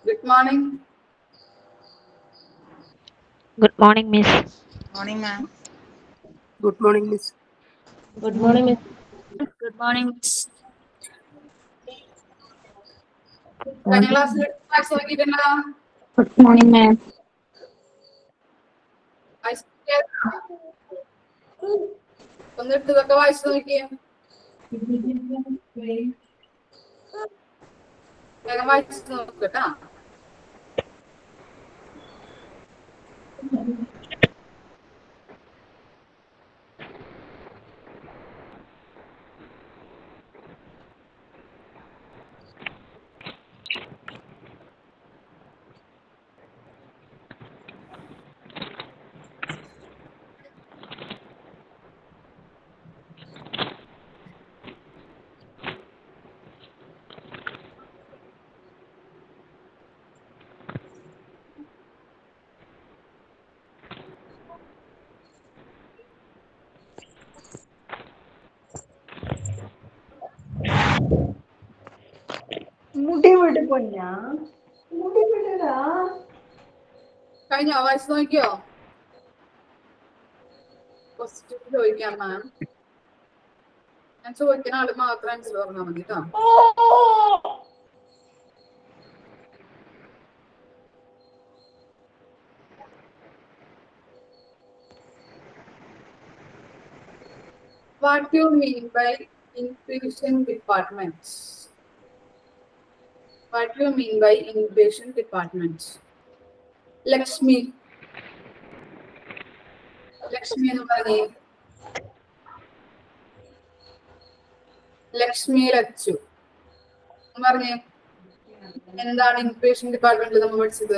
Good morning. Good morning, Miss. Morning, ma'am. Good morning, Miss. Good morning, Miss. Good morning, Miss. കഴിഞ്ഞ ക്ലാസ്സിൽ വായിച്ചു നോക്കിയിട്ടുണ്ടോ Good morning, ma'am. വായിച്ചു നോക്കിയോ? ഒന്ന് എടുത്തതൊക്കെ വായിച്ചു നോക്കിയേ വേഗം വായിച്ചു നോക്കട്ടാ മുടി വിട് പൊന്നാ മുടി വിടടാ കഴിഞ്ഞോ വായിച്ചു നോക്കിയോ ക്വസ്റ്റ്യൻ ചോദിക്കാം മാം ഞാൻ ചോദിക്കുന്ന ആള് മാത്രം ആൻസർ പറഞ്ഞാൽ മതി കേട്ടോ What do you mean by inpatient departments? What do you mean by inpatient departments? Lakshmi Lakshmi എന്ന് പറഞ്ഞേ ലക്ഷ്മി ലച്ചു എന്ന് പറഞ്ഞേ എന്താണ് ഇൻപേഷ്യൻ ഡിപ്പാർട്ട്മെന്റിൽ നമ്മൾ പഠിച്ചത്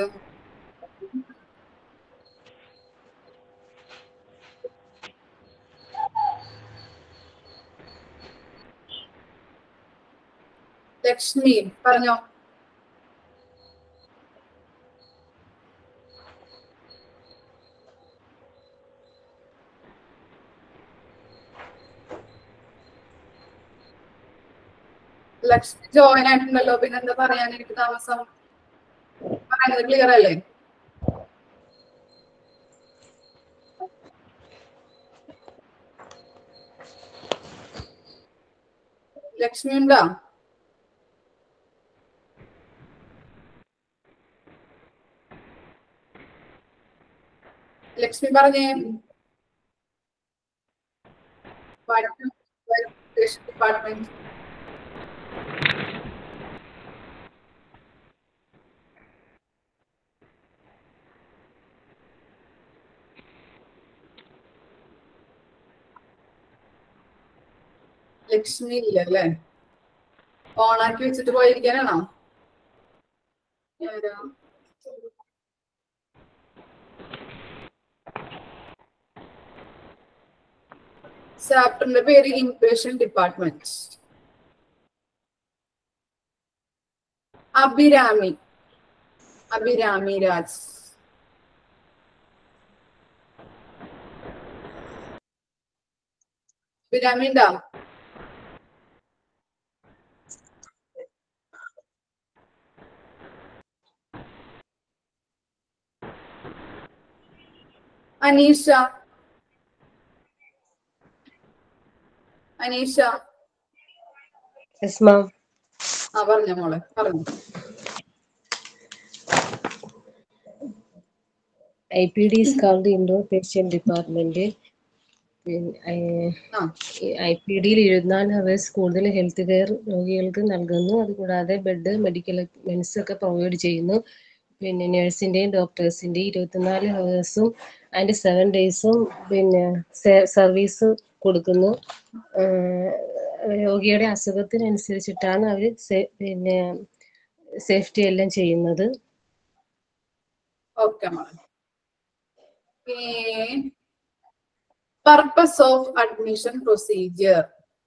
ലക്ഷ്മി പറഞ്ഞോ ലക്ഷ്മി ജോയിൻ ആയിട്ടുണ്ടല്ലോ പിന്നെ എന്താ പറയാൻ എനിക്ക് താമസം പറയുന്നത് ക്ലിയർ അല്ലേ ലക്ഷ്മി ഉണ്ടോ ലക്ഷ്മി പറഞ്ഞേ ഡിപ്പാർട്ട്മെന്റ് ലക്ഷ്മി ഇല്ല അല്ലേ ഓണാക്കി വെച്ചിട്ട് പോയിരിക്കാനാണോ ആരാ? ചാപ്റ്ററിന്റെ പേര് ഇൻപേഷ്യൻ ഡിപ്പാർട്ട്മെന്റ് അഭിരാമി അഭിരാമി രാജ് അഭിരാമി ഉണ്ടോ അനീഷ അനീഷ Yes, ma'am. ആ പറഞ്ഞോ മോളെ പറഞ്ഞു IPD is called the indoor patient department. ആ ഐ പി ഡിയിൽ ഇരുപത്തിനാല് ഹവേഴ്സ് കൂടുതൽ ഹെൽത്ത് കെയർ രോഗികൾക്ക് നൽകുന്നു അതുകൂടാതെ ബെഡ് മെഡിക്കൽ എക്യുപ്മെന്റ്സ് ഒക്കെ പ്രൊവൈഡ് ചെയ്യുന്നു പിന്നെ നഴ്സിന്റെയും ഡോക്ടേഴ്സിന്റെയും ഇരുപത്തിനാല് ഹവേഴ്സും അതിന്റെ സെവൻ ഡേയ്സും പിന്നെ സർവീസ് കൊടുക്കുന്നു ആഹ് രോഗിയുടെ അസുഖത്തിനനുസരിച്ചിട്ടാണ് അവർ പിന്നെ സേഫ്റ്റി എല്ലാം ചെയ്യുന്നത് ഓക്കെ മോളെ purpose of admission procedure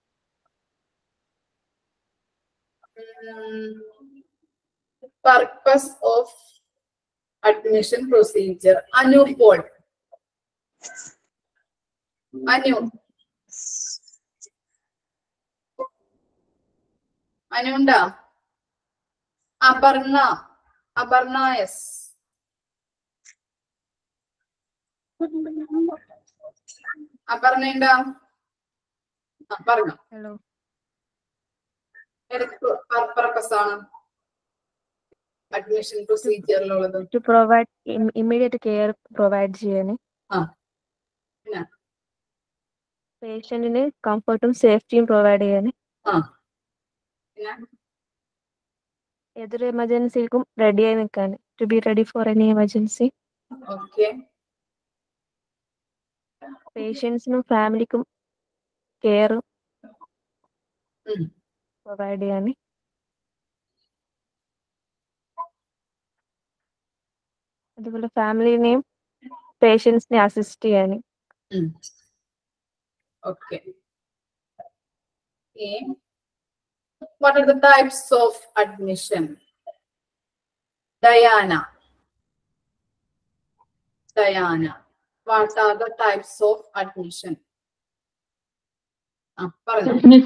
purpose of admission procedure Anu Paul Anu അനുണ്ടാ അപർണ അപർണ എസ് അപർണ ഉണ്ടോ ആ പറഞ്ഞു ഹലോ ഏതൊക്കെ പർപ്പസ് ആണ് അഡ്മിഷൻ പ്രൊസീജിയറിലുള്ളത് to provide immediate care provide ചെയ്യാൻ ആ പിന്നെ പേഷ്യന്റിന് കംഫർട്ടും സേഫ്റ്റിയും പ്രൊവൈഡ് ചെയ്യാൻ ആ പിന്നെ ഏതൊരു എമർജൻസിക്കും റെഡിയായി നിൽക്കാൻ to be ready for any emergency okay പേഷ്യൻസിനും ഫാമിലിക്കും കെയർ ഉം. പ്രൊവൈഡ് ചെയ്യാൻ അതുപോലെ ഫാമിലിനെയും പേഷ്യൻസിനെ അസിസ്റ്റ് ചെയ്യാൻ Okay. Okay. What are the types of admission? Diana. Diana. What are the types of admission? ആ പറഞ്ഞു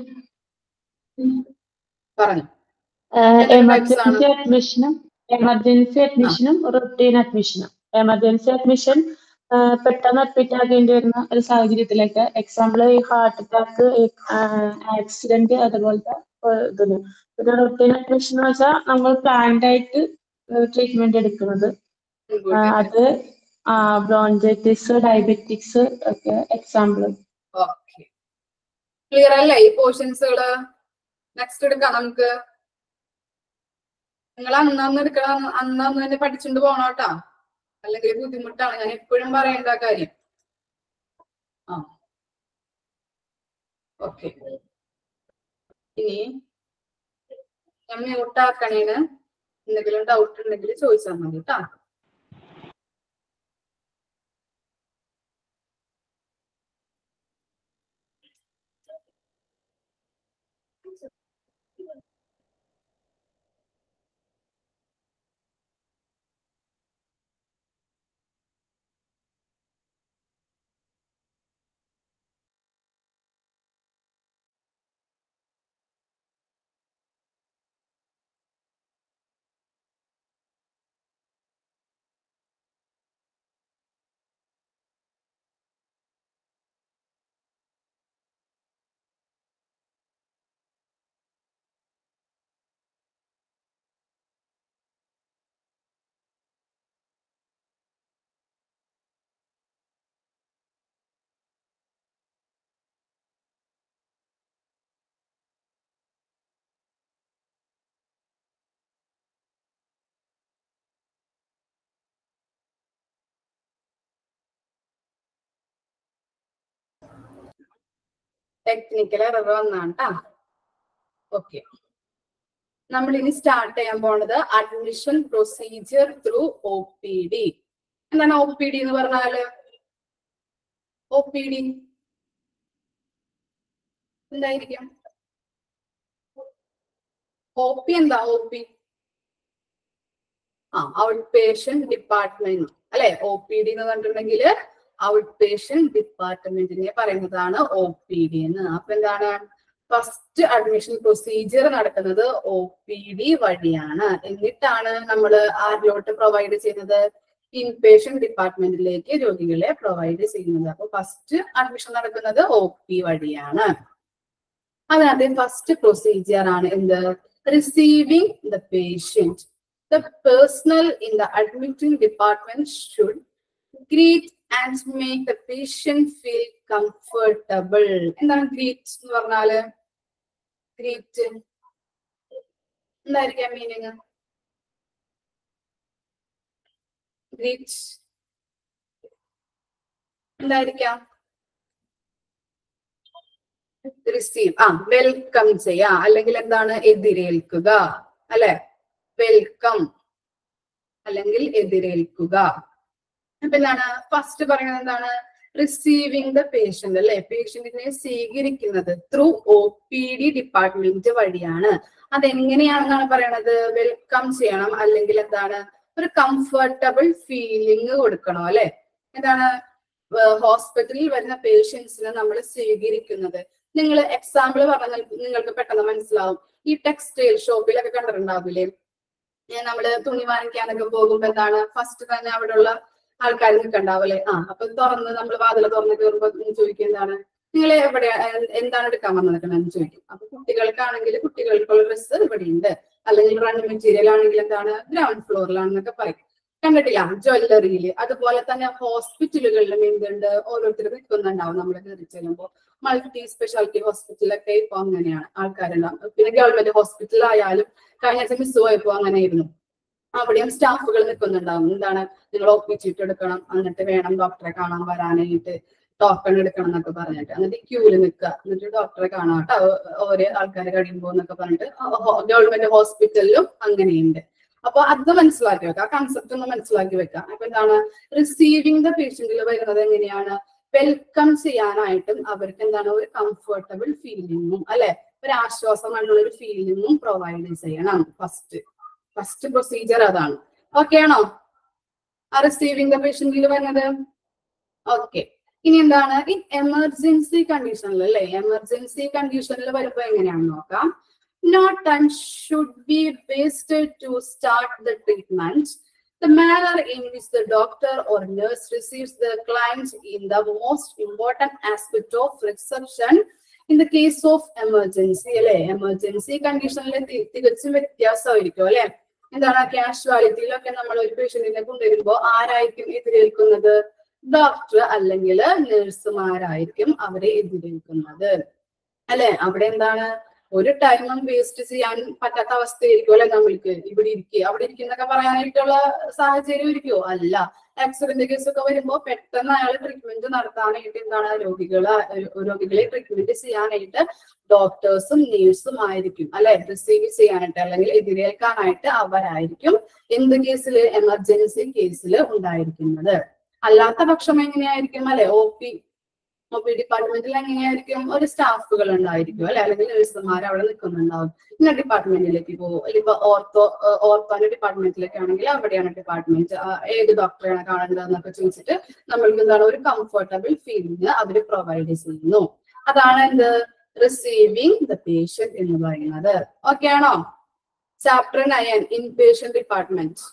പറഞ്ഞു എമർജൻസി അഡ്മിഷനും എമർജൻസി അഡ്മിഷനും റൊട്ടീൻ അഡ്മിഷനും എമർജൻസി അഡ്മിഷൻ പെട്ടെന്ന് അഡ്മിറ്റ് ആകേണ്ടി വരുന്ന ഒരു സാഹചര്യത്തിലേക്ക് എക്സാമ്പിൾ ഈ ഹാർട്ട് അറ്റാക്ക് ആക്സിഡന്റ് അതുപോലത്തെ ഏഹ് ഇതിന് പിന്നെ റൊട്ടീൻ അഡ്മിഷൻ എന്ന് വെച്ചാൽ നമ്മൾ പ്ലാൻഡ് ആയിട്ട് ട്രീറ്റ്മെന്റ് എടുക്കുന്നത് ആ, അത് ബ്രോഞ്ചൈറ്റിസ് ഡയബറ്റിക്സ് ഒക്കെ എക്സാമ്പിൾ ഓക്കെ ക്ലിയർ അല്ലേ ഈ പോർഷൻസുകള് നെക്സ്റ്റ് എടുക്കാം നമുക്ക് നിങ്ങൾ അന്നന്ന് എടുക്കണം അന്നന്ന് തന്നെ പഠിച്ചുകൊണ്ട് പോണം കേട്ടാ അല്ലെങ്കിൽ ബുദ്ധിമുട്ടാണ് ഞാൻ എപ്പോഴും പറയേണ്ട കാര്യം ആ ഓക്കെ ഇനി ഞാൻ മ്യൂട്ടാക്കണേന് എന്തെങ്കിലും ഡൗട്ട് ഉണ്ടെങ്കിൽ ചോദിച്ചാൽ മതി കേട്ടാ ടെക്നിക്കൽ എറർ വന്നാണ് ട്ടാ ഓക്കെ നമ്മൾ ഇനി സ്റ്റാർട്ട് ചെയ്യാൻ പോണത് admission procedure through O P D എന്താണ് ഒ പി ഡി എന്ന് പറഞ്ഞാല് ഒ പി ഡി എന്തായിരിക്കും ഒ പി എന്താ ഒ പി ആ ഔട്ട് പേഷ്യന്റ് ഡിപ്പാർട്ട്മെന്റ് അല്ലെ ഒ പി ഡി എന്ന് പറഞ്ഞിട്ടുണ്ടെങ്കിൽ ഔട്ട് പേഷ്യന്റ് ഡിപ്പാർട്ട്മെന്റിനെ പറയുന്നതാണ് ഒ പി ഡി എന്ന് അപ്പൊ എന്താണ് ഫസ്റ്റ് അഡ്മിഷൻ പ്രൊസീജിയർ നടക്കുന്നത് ഒ പി ഡി വഴിയാണ് എന്നിട്ടാണ് നമ്മൾ ആരിലോട്ട് പ്രൊവൈഡ് ചെയ്യുന്നത് ഇൻപേഷ്യന്റ് ഡിപ്പാർട്ട്മെന്റിലേക്ക് രോഗികളെ പ്രൊവൈഡ് ചെയ്യുന്നത് അപ്പൊ ഫസ്റ്റ് അഡ്മിഷൻ നടക്കുന്നത് ഒ പി വഴിയാണ് അതിനകത്ത് ഫസ്റ്റ് പ്രൊസീജിയർ ആണ് എന്ത് receiving the patient the personnel in the admitting department should greet and make the patient feel comfortable എന്താണ് ഗ്രീറ്റ് എന്ന് പറഞ്ഞാല് ഗ്രീറ്റ് എന്തായിരിക്കാം മീനിങ് ഗ്രീറ്റ് എന്തായിരിക്കാം റിസീവ് ആ വെൽക്കം ചെയ്യാ അല്ലെങ്കിൽ എന്താണ് എതിരേൽക്കുക അല്ലെ വെൽക്കം അല്ലെങ്കിൽ എതിരേൽക്കുക അപ്പൊ എന്താണ് ഫസ്റ്റ് പറയുന്നത് എന്താണ് റിസീവിംഗ് ദ പേഷ്യന്റ് അല്ലെ പേഷ്യന്റിനെ സ്വീകരിക്കുന്നത് through O P D department വഴിയാണ് അതെങ്ങനെയാണെന്നാണ് പറയണത് വെൽക്കം ചെയ്യണം അല്ലെങ്കിൽ എന്താണ് ഒരു കംഫർട്ടബിൾ ഫീലിംഗ് കൊടുക്കണം അല്ലെ എന്താണ് ഹോസ്പിറ്റലിൽ വരുന്ന പേഷ്യൻസിനെ നമ്മൾ സ്വീകരിക്കുന്നത് നിങ്ങൾ എക്സാമ്പിൾ പറഞ്ഞാൽ നിങ്ങൾക്ക് പെട്ടെന്ന് മനസ്സിലാവും ഈ ടെക്സ്റ്റൈൽ ഷോപ്പിലൊക്കെ കണ്ടിട്ടുണ്ടാവില്ലേ ഞാൻ നമ്മള് തുണി വാങ്ങിക്കാനൊക്കെ പോകുമ്പോ എന്താണ് ഫസ്റ്റ് തന്നെ അവിടെയുള്ള ആൾക്കാർ നിൽക്കണ്ടാവും അല്ലെ ആ അപ്പൊ തുറന്ന് നമ്മൾ വാതിൽ തുറന്ന് കയറുമ്പോ ചോദിക്കും എന്താണ് നിങ്ങൾ എവിടെ എന്താണ് എടുക്കാൻ വന്നിരിക്കണെന്ന് ചോദിക്കും അപ്പൊ കുട്ടികൾക്കാണെങ്കിൽ കുട്ടികൾക്കുള്ള ഡ്രസ്സ് ഇവിടെ ഉണ്ട് അല്ലെങ്കിൽ റൺ മെറ്റീരിയൽ ആണെങ്കിൽ എന്താണ് ഗ്രൗണ്ട് ഫ്ലോറിലാണെന്നൊക്കെ പറയും കണ്ടിട്ടില്ല ജ്വല്ലറിയിൽ അതുപോലെ തന്നെ ഹോസ്പിറ്റലുകളിലും എന്തുണ്ട് ഓരോരുത്തർ നിൽക്കുന്നുണ്ടാവും നമ്മൾ കയറി ചെല്ലുമ്പോൾ മൾട്ടി സ്പെഷ്യാലിറ്റി ഹോസ്പിറ്റലൊക്കെ ഇപ്പൊ അങ്ങനെയാണ് ആൾക്കാരുണ്ടാവും പിന്നെ ഗവൺമെന്റ് ഹോസ്പിറ്റലായാലും കഴിഞ്ഞ ആഴ്ച മിസ് പോയപ്പോ അങ്ങനെയായിരുന്നു അവിടെയും സ്റ്റാഫുകൾ നിൽക്കുന്നുണ്ടാവും എന്താണ് നിങ്ങൾ ഒ പി ചീട്ട് എടുക്കണം എന്നിട്ട് വേണം ഡോക്ടറെ കാണാൻ വരാനായിട്ട് ടോക്കൺ എടുക്കണം എന്നൊക്കെ പറഞ്ഞിട്ട് എന്നിട്ട് ക്യൂല് നിൽക്കുക എന്നിട്ട് ഡോക്ടറെ കാണാം കേട്ടോ ഓരോ ആൾക്കാരെ കഴിയുമ്പോ എന്നൊക്കെ പറഞ്ഞിട്ട് ഗവൺമെന്റ് ഹോസ്പിറ്റലിലും അങ്ങനെയുണ്ട് അപ്പൊ അത് മനസ്സിലാക്കി വെക്കാം ആ കൺസെപ്റ്റ് ഒന്ന് മനസ്സിലാക്കി വെക്കാം അപ്പൊ എന്താണ് റിസീവിംഗ് ദ പേഷ്യന്റിൽ വരുന്നത് എങ്ങനെയാണ് വെൽക്കം ചെയ്യാനായിട്ടും അവർക്ക് എന്താണ് ഒരു കംഫർട്ടബിൾ ഫീലിംഗും അല്ലെ ഒരു ആശ്വാസമായിട്ടുള്ള ഒരു ഫീലിംഗും പ്രൊവൈഡ് ചെയ്യണം ഫസ്റ്റ് ഫസ്റ്റ് പ്രൊസീജിയർ അതാണ് ഓക്കെ ആണോ ആ റിസീവിംഗ് ദ പേഷ്യന്റിൽ വരുന്നത് ഓക്കെ ഇനി എന്താണ് ഈ എമർജൻസി കണ്ടീഷനിൽ അല്ലെ എമർജൻസി കണ്ടീഷനിൽ വരുമ്പോ എങ്ങനെയാണെന്ന് നോക്കാം not and should be wasted to start the treatment. The manner in which the doctor or nurse receives the client in the most important aspect of reception in the case of emergency അല്ലെ emergency കണ്ടീഷനിൽ തികച്ചും വ്യത്യാസമായിരിക്കും അല്ലെ എന്താണ് കാഷ്വാലിറ്റിയിലൊക്കെ നമ്മൾ ഒരു പേഷ്യന്റിനെ കൊണ്ടുവരുമ്പോൾ ആരായിരിക്കും എതിരേൽക്കുന്നത് doctor അല്ലെങ്കിൽ നഴ്സുമാരായിരിക്കും അവരെ എതിരേൽക്കുന്നത് അല്ലെ അവിടെ എന്താണ് ഒരു ടൈമും വേസ്റ്റ് ചെയ്യാൻ പറ്റാത്ത അവസ്ഥയായിരിക്കും അല്ലെ നമ്മൾക്ക് ഇവിടെ ഇരിക്കുക അവിടെ ഇരിക്കുന്നൊക്കെ പറയാനായിട്ടുള്ള സാഹചര്യം ഇരിക്കുമോ അല്ല ആക്സിഡന്റ് കേസ് ഒക്കെ വരുമ്പോൾ പെട്ടെന്ന് അയാൾ ട്രീറ്റ്മെന്റ് നടത്താനായിട്ട് എന്താണ് രോഗികളെ രോഗികളെ ട്രീറ്റ്മെന്റ് ചെയ്യാനായിട്ട് ഡോക്ടേഴ്സും നേഴ്സും ആയിരിക്കും അല്ലെ റിസീവ് ചെയ്യാനായിട്ട് അല്ലെങ്കിൽ എതിരേൽക്കാനായിട്ട് അവരായിരിക്കും എന്ത് കേസിൽ എമർജൻസി കേസിൽ ഉണ്ടായിരിക്കുന്നത് അല്ലാത്ത പക്ഷം എങ്ങനെയായിരിക്കും അല്ലെ ഒ പി ഒ പി ഡിപ്പാർട്ട്മെന്റിൽ എങ്ങനെയായിരിക്കും ഒരു സ്റ്റാഫുകൾ ഉണ്ടായിരിക്കും അല്ലെ അല്ലെങ്കിൽ നഴ്സുമാർ അവിടെ നിൽക്കുന്നുണ്ടാവും ഇന്ന ഡിപ്പാർട്ട്മെന്റിലേക്ക് പോകും അല്ലെങ്കിൽ ഓർത്തോ ഓർത്തോന്റെ ഡിപ്പാർട്ട്മെന്റിലേക്ക് ആണെങ്കിൽ അവിടെയാണ് ഡിപ്പാർട്ട്മെന്റ് ഏത് ഡോക്ടറെയാണ് കാണേണ്ടതെന്നൊക്കെ ചോദിച്ചിട്ട് നമ്മൾക്ക് എന്താണ് ഒരു കംഫർട്ടബിൾ ഫീലിംഗ് അവർ പ്രൊവൈഡ് ചെയ്യുന്നു അതാണ് എന്ത് റിസീവിംഗ് ദ പേഷ്യന്റ് എന്ന് പറയുന്നത് ഓക്കെ ആണോ chapter nine in patient department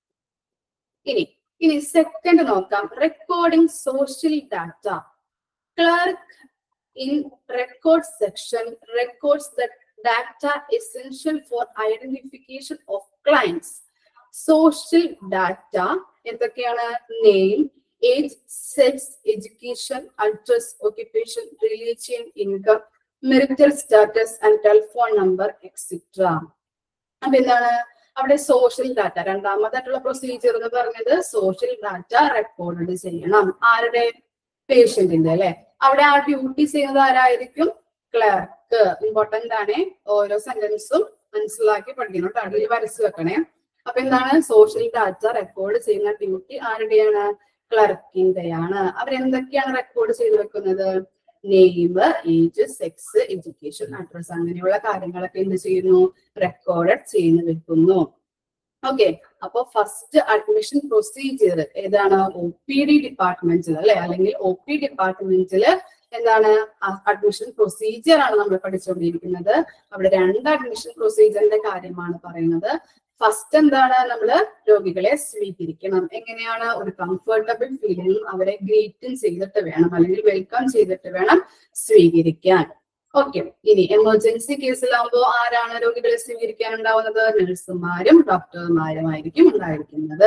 ഇനി ഇനി സെക്കൻഡ് നോക്കാം recording social data clerk in record section records the data essential for identification of clients. Social data എന്തൊക്കെയാണ് name age sex education address occupation religion income marital status and telephone number etcetera അപ്പൊ എന്താണ് അവിടെ social data രണ്ടാമതായിട്ടുള്ള procedure എന്ന് പറഞ്ഞത് social data record ചെയ്യണം ആരുടെ പേഷ്യന്റിന്റെ അല്ലെ അവിടെ ആ ഡ്യൂട്ടി ചെയ്യുന്നത് ആരായിരിക്കും ക്ലർക്ക് ഇമ്പോർട്ടന്റ് ആണ് ഓരോ സെന്റൻസും മനസ്സിലാക്കി പഠിക്കണം കേട്ടോ അതിൽ വരച്ച് വെക്കണേ അപ്പൊ എന്താണ് സോഷ്യൽ ഡാറ്റ റെക്കോർഡ് ചെയ്യുന്ന ഡ്യൂട്ടി ആരുടെയാണ് ക്ലർക്കിന്റെയാണ് അവരെന്തൊക്കെയാണ് റെക്കോർഡ് ചെയ്ത് വെക്കുന്നത് name age sex education address അങ്ങനെയുള്ള കാര്യങ്ങളൊക്കെ എന്ത് ചെയ്യുന്നു റെക്കോർഡ് ചെയ്ത് വെക്കുന്നു ഓക്കെ അപ്പൊ ഫസ്റ്റ് അഡ്മിഷൻ പ്രൊസീജിയർ ഏതാണ് ഒ പി ഡി ഡിപ്പാർട്ട്മെന്റിൽ അല്ലെ അല്ലെങ്കിൽ ഒ പി ഡിപ്പാർട്ട്മെന്റിൽ എന്താണ് അഡ്മിഷൻ പ്രൊസീജിയർ ആണ് നമ്മൾ പഠിച്ചുകൊണ്ടിരിക്കുന്നത് അവിടെ രണ്ട് അഡ്മിഷൻ പ്രൊസീജിയറിന്റെ കാര്യമാണ് പറയുന്നത് ഫസ്റ്റ് എന്താണ് നമ്മൾ രോഗികളെ സ്വീകരിക്കണം എങ്ങനെയാണ് ഒരു കംഫർട്ടബിൾ ഫീലിംഗ് അവരെ ഗ്രീറ്റും ചെയ്തിട്ട് വേണം അല്ലെങ്കിൽ വെൽക്കം ചെയ്തിട്ട് വേണം സ്വീകരിക്കാൻ ഓക്കെ ഇനി എമർജൻസി കേസിലാകുമ്പോൾ ആരാണ് രോഗികളെ സ്വീകരിക്കാൻ ഉണ്ടാവുന്നത് നഴ്സുമാരും ഡോക്ടർമാരുമായിരിക്കും ഉണ്ടായിരിക്കുന്നത്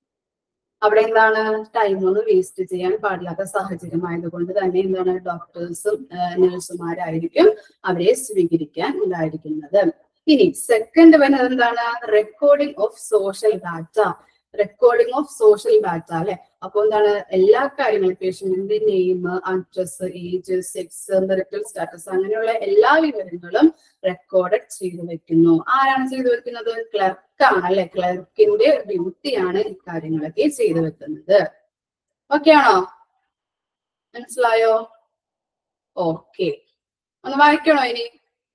അവിടെ എന്താണ് ടൈം ഒന്നും വേസ്റ്റ് ചെയ്യാൻ പാടില്ലാത്ത സാഹചര്യം ആയതുകൊണ്ട് തന്നെ എന്താണ് ഡോക്ടേഴ്സും നഴ്സുമാരായിരിക്കും അവരെ സ്വീകരിക്കാൻ ഉണ്ടായിരിക്കുന്നത് ഇനി സെക്കൻഡ് വരുന്നത് എന്താണ് recording of social data recording of social data അല്ലെ അപ്പൊ എന്താണ് എല്ലാ കാര്യങ്ങളും പേഷ്യന്റിന്റെ name address age sex marital status അങ്ങനെയുള്ള എല്ലാ വിവരങ്ങളും റെക്കോർഡ് ചെയ്തു വെക്കുന്നു ആരാണ് ചെയ്തു വെക്കുന്നത് ക്ലർക്കാണ് അല്ലെ ക്ലർക്കിന്റെ ഡ്യൂട്ടിയാണ് ഇക്കാര്യങ്ങളൊക്കെ ചെയ്തു വെക്കുന്നത് ഓക്കെ ആണോ മനസ്സിലായോ ഓക്കെ ഒന്ന് വായിക്കണോ ഇനി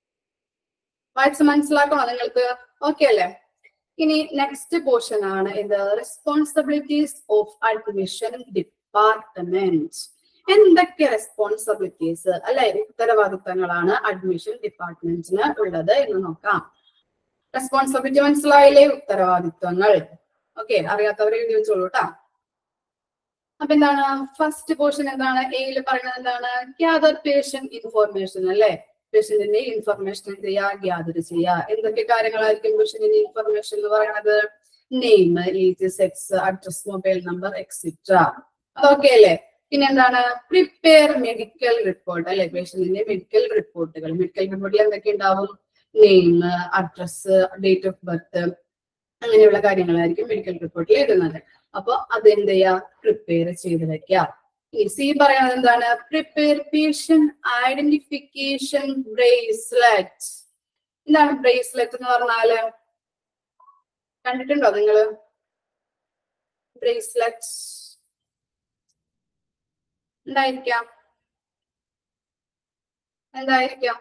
വായിച്ച് മനസ്സിലാക്കണോ നിങ്ങൾക്ക് ഓക്കെ അല്ലേ ഇനി നെക്സ്റ്റ് പോർഷൻ ആണ് ഇത് റെസ്പോൺസിബിലിറ്റീസ് ഓഫ് അഡ്മിഷൻ ഡിപ്പാർട്ട്മെന്റ് എന്തൊക്കെ റെസ്പോൺസിബിലിറ്റീസ് അല്ലെ ഉത്തരവാദിത്തങ്ങളാണ് അഡ്മിഷൻ ഡിപ്പാർട്ട്മെന്റിന് ഉള്ളത് എന്ന് നോക്കാം റെസ്പോൺസിബിലിറ്റി മനസ്സിലായില്ലേ ഉത്തരവാദിത്വങ്ങൾ ഓക്കെ അറിയാത്തവർ എഴുതി വെച്ചോളൂ കേട്ടാ അപ്പൊ എന്താണ് ഫസ്റ്റ് പോർഷൻ എന്താണ് എയിൽ പറയുന്നത് എന്താണ് ഗ്യാദർ പേഷ്യന്റ് ഇൻഫോർമേഷൻ അല്ലെ പേഷ്യന്റിന്റെ ഇൻഫർമേഷൻ എന്ത് ചെയ്യുക ഗ്യാദർ ചെയ്യുക എന്തൊക്കെ കാര്യങ്ങളായിരിക്കും പേഷ്യന്റിന്റെ ഇൻഫർമേഷൻ എന്ന് പറയുന്നത് name age sex address mobile number etcetera അതൊക്കെ അല്ലേ പിന്നെ എന്താണ് പ്രിപ്പയർ മെഡിക്കൽ റിപ്പോർട്ട് അല്ലെ പേഷ്യന്റിന്റെ മെഡിക്കൽ റിപ്പോർട്ടുകൾ മെഡിക്കൽ റിപ്പോർട്ടിൽ എന്തൊക്കെ ഉണ്ടാവും name address date of birth അങ്ങനെയുള്ള കാര്യങ്ങളായിരിക്കും മെഡിക്കൽ റിപ്പോർട്ടിൽ എഴുതുന്നത് അപ്പൊ അത് എന്ത് ചെയ്യാ പ്രിപ്പയർ ചെയ്ത് വെക്കുക ഈ സി പറയുന്നത് എന്താണ് പ്രിപ്പയർ പേഷ്യന്റ് ഐഡന്റിഫിക്കേഷൻ ബ്രേസ്ലെറ്റ് എന്താണ് ബ്രേസ്ലെറ്റ് എന്ന് പറഞ്ഞാല് കണ്ടിട്ടുണ്ടോ നിങ്ങള് ബ്രേസ്ലെറ്റ് എന്തായിരിക്കാം എന്തായിരിക്കാം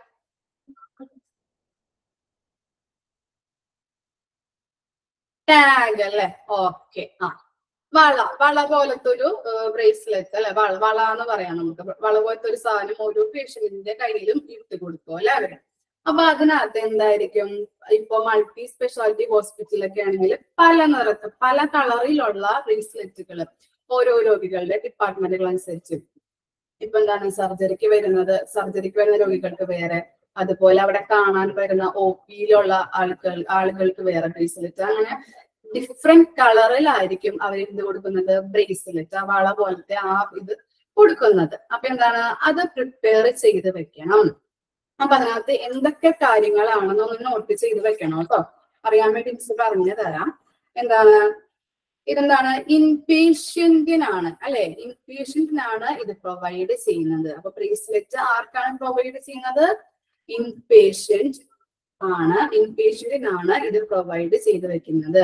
ടാഗ് അല്ലെ ഓക്കെ ആ വള വള പോലത്തെ ഒരു ബ്രേസ്ലെറ്റ് അല്ലെ വള വള എന്ന് പറയാം നമുക്ക് വള പോലത്തെ ഒരു സാധനം ഓരോ പേഷ്യന്റിന്റെ കയ്യിലും ഇട്ട് കൊടുക്കും അല്ലെ അവര് അപ്പൊ അതിനകത്ത് എന്തായിരിക്കും ഇപ്പൊ മൾട്ടി സ്പെഷ്യാലിറ്റി ഹോസ്പിറ്റലൊക്കെ ആണെങ്കിൽ പല നിറത്ത് പല കളറിലുള്ള ബ്രേസ്ലെറ്റുകൾ ഓരോ രോഗികളുടെ ഡിപ്പാർട്ട്മെന്റുകൾ അനുസരിച്ച് ഇപ്പൊ എന്താണ് സർജറിക്ക് വരുന്നത് സർജറിക്ക് വരുന്ന രോഗികൾക്ക് വേറെ അതുപോലെ അവിടെ കാണാൻ വരുന്ന ഒ പിയിലുള്ള ആളുകൾ ആളുകൾക്ക് വേറെ ബ്രേസ്ലെറ്റ് അങ്ങനെ ഡിഫറെന്റ് കളറിലായിരിക്കും അവർ ഇത് കൊടുക്കുന്നത് ബ്രേസ്ലെറ്റ് ആ വള പോലത്തെ ആ ഇത് കൊടുക്കുന്നത് അപ്പൊ എന്താണ് അത് പ്രിപ്പയർ ചെയ്ത് വെക്കണം അപ്പൊ അതിനകത്ത് എന്തൊക്കെ കാര്യങ്ങളാണെന്നൊന്ന് നോട്ട് ചെയ്ത് വെക്കണം കേട്ടോ അറിയാൻ വേണ്ടി മിസ് പറഞ്ഞു തരാം എന്താണ് ഇതെന്താണ് ഇൻപേഷ്യന്റിനാണ് അല്ലെ ഇൻപേഷ്യന്റിനാണ് ഇത് പ്രൊവൈഡ് ചെയ്യുന്നത് അപ്പൊ ബ്രേസ്ലെറ്റ് ആർക്കാണ് പ്രൊവൈഡ് ചെയ്യുന്നത് ഇൻപേഷ്യന്റ് ആണ് ഇൻപേഷ്യന്റിനാണ് ഇത് പ്രൊവൈഡ് ചെയ്ത് വെക്കുന്നത്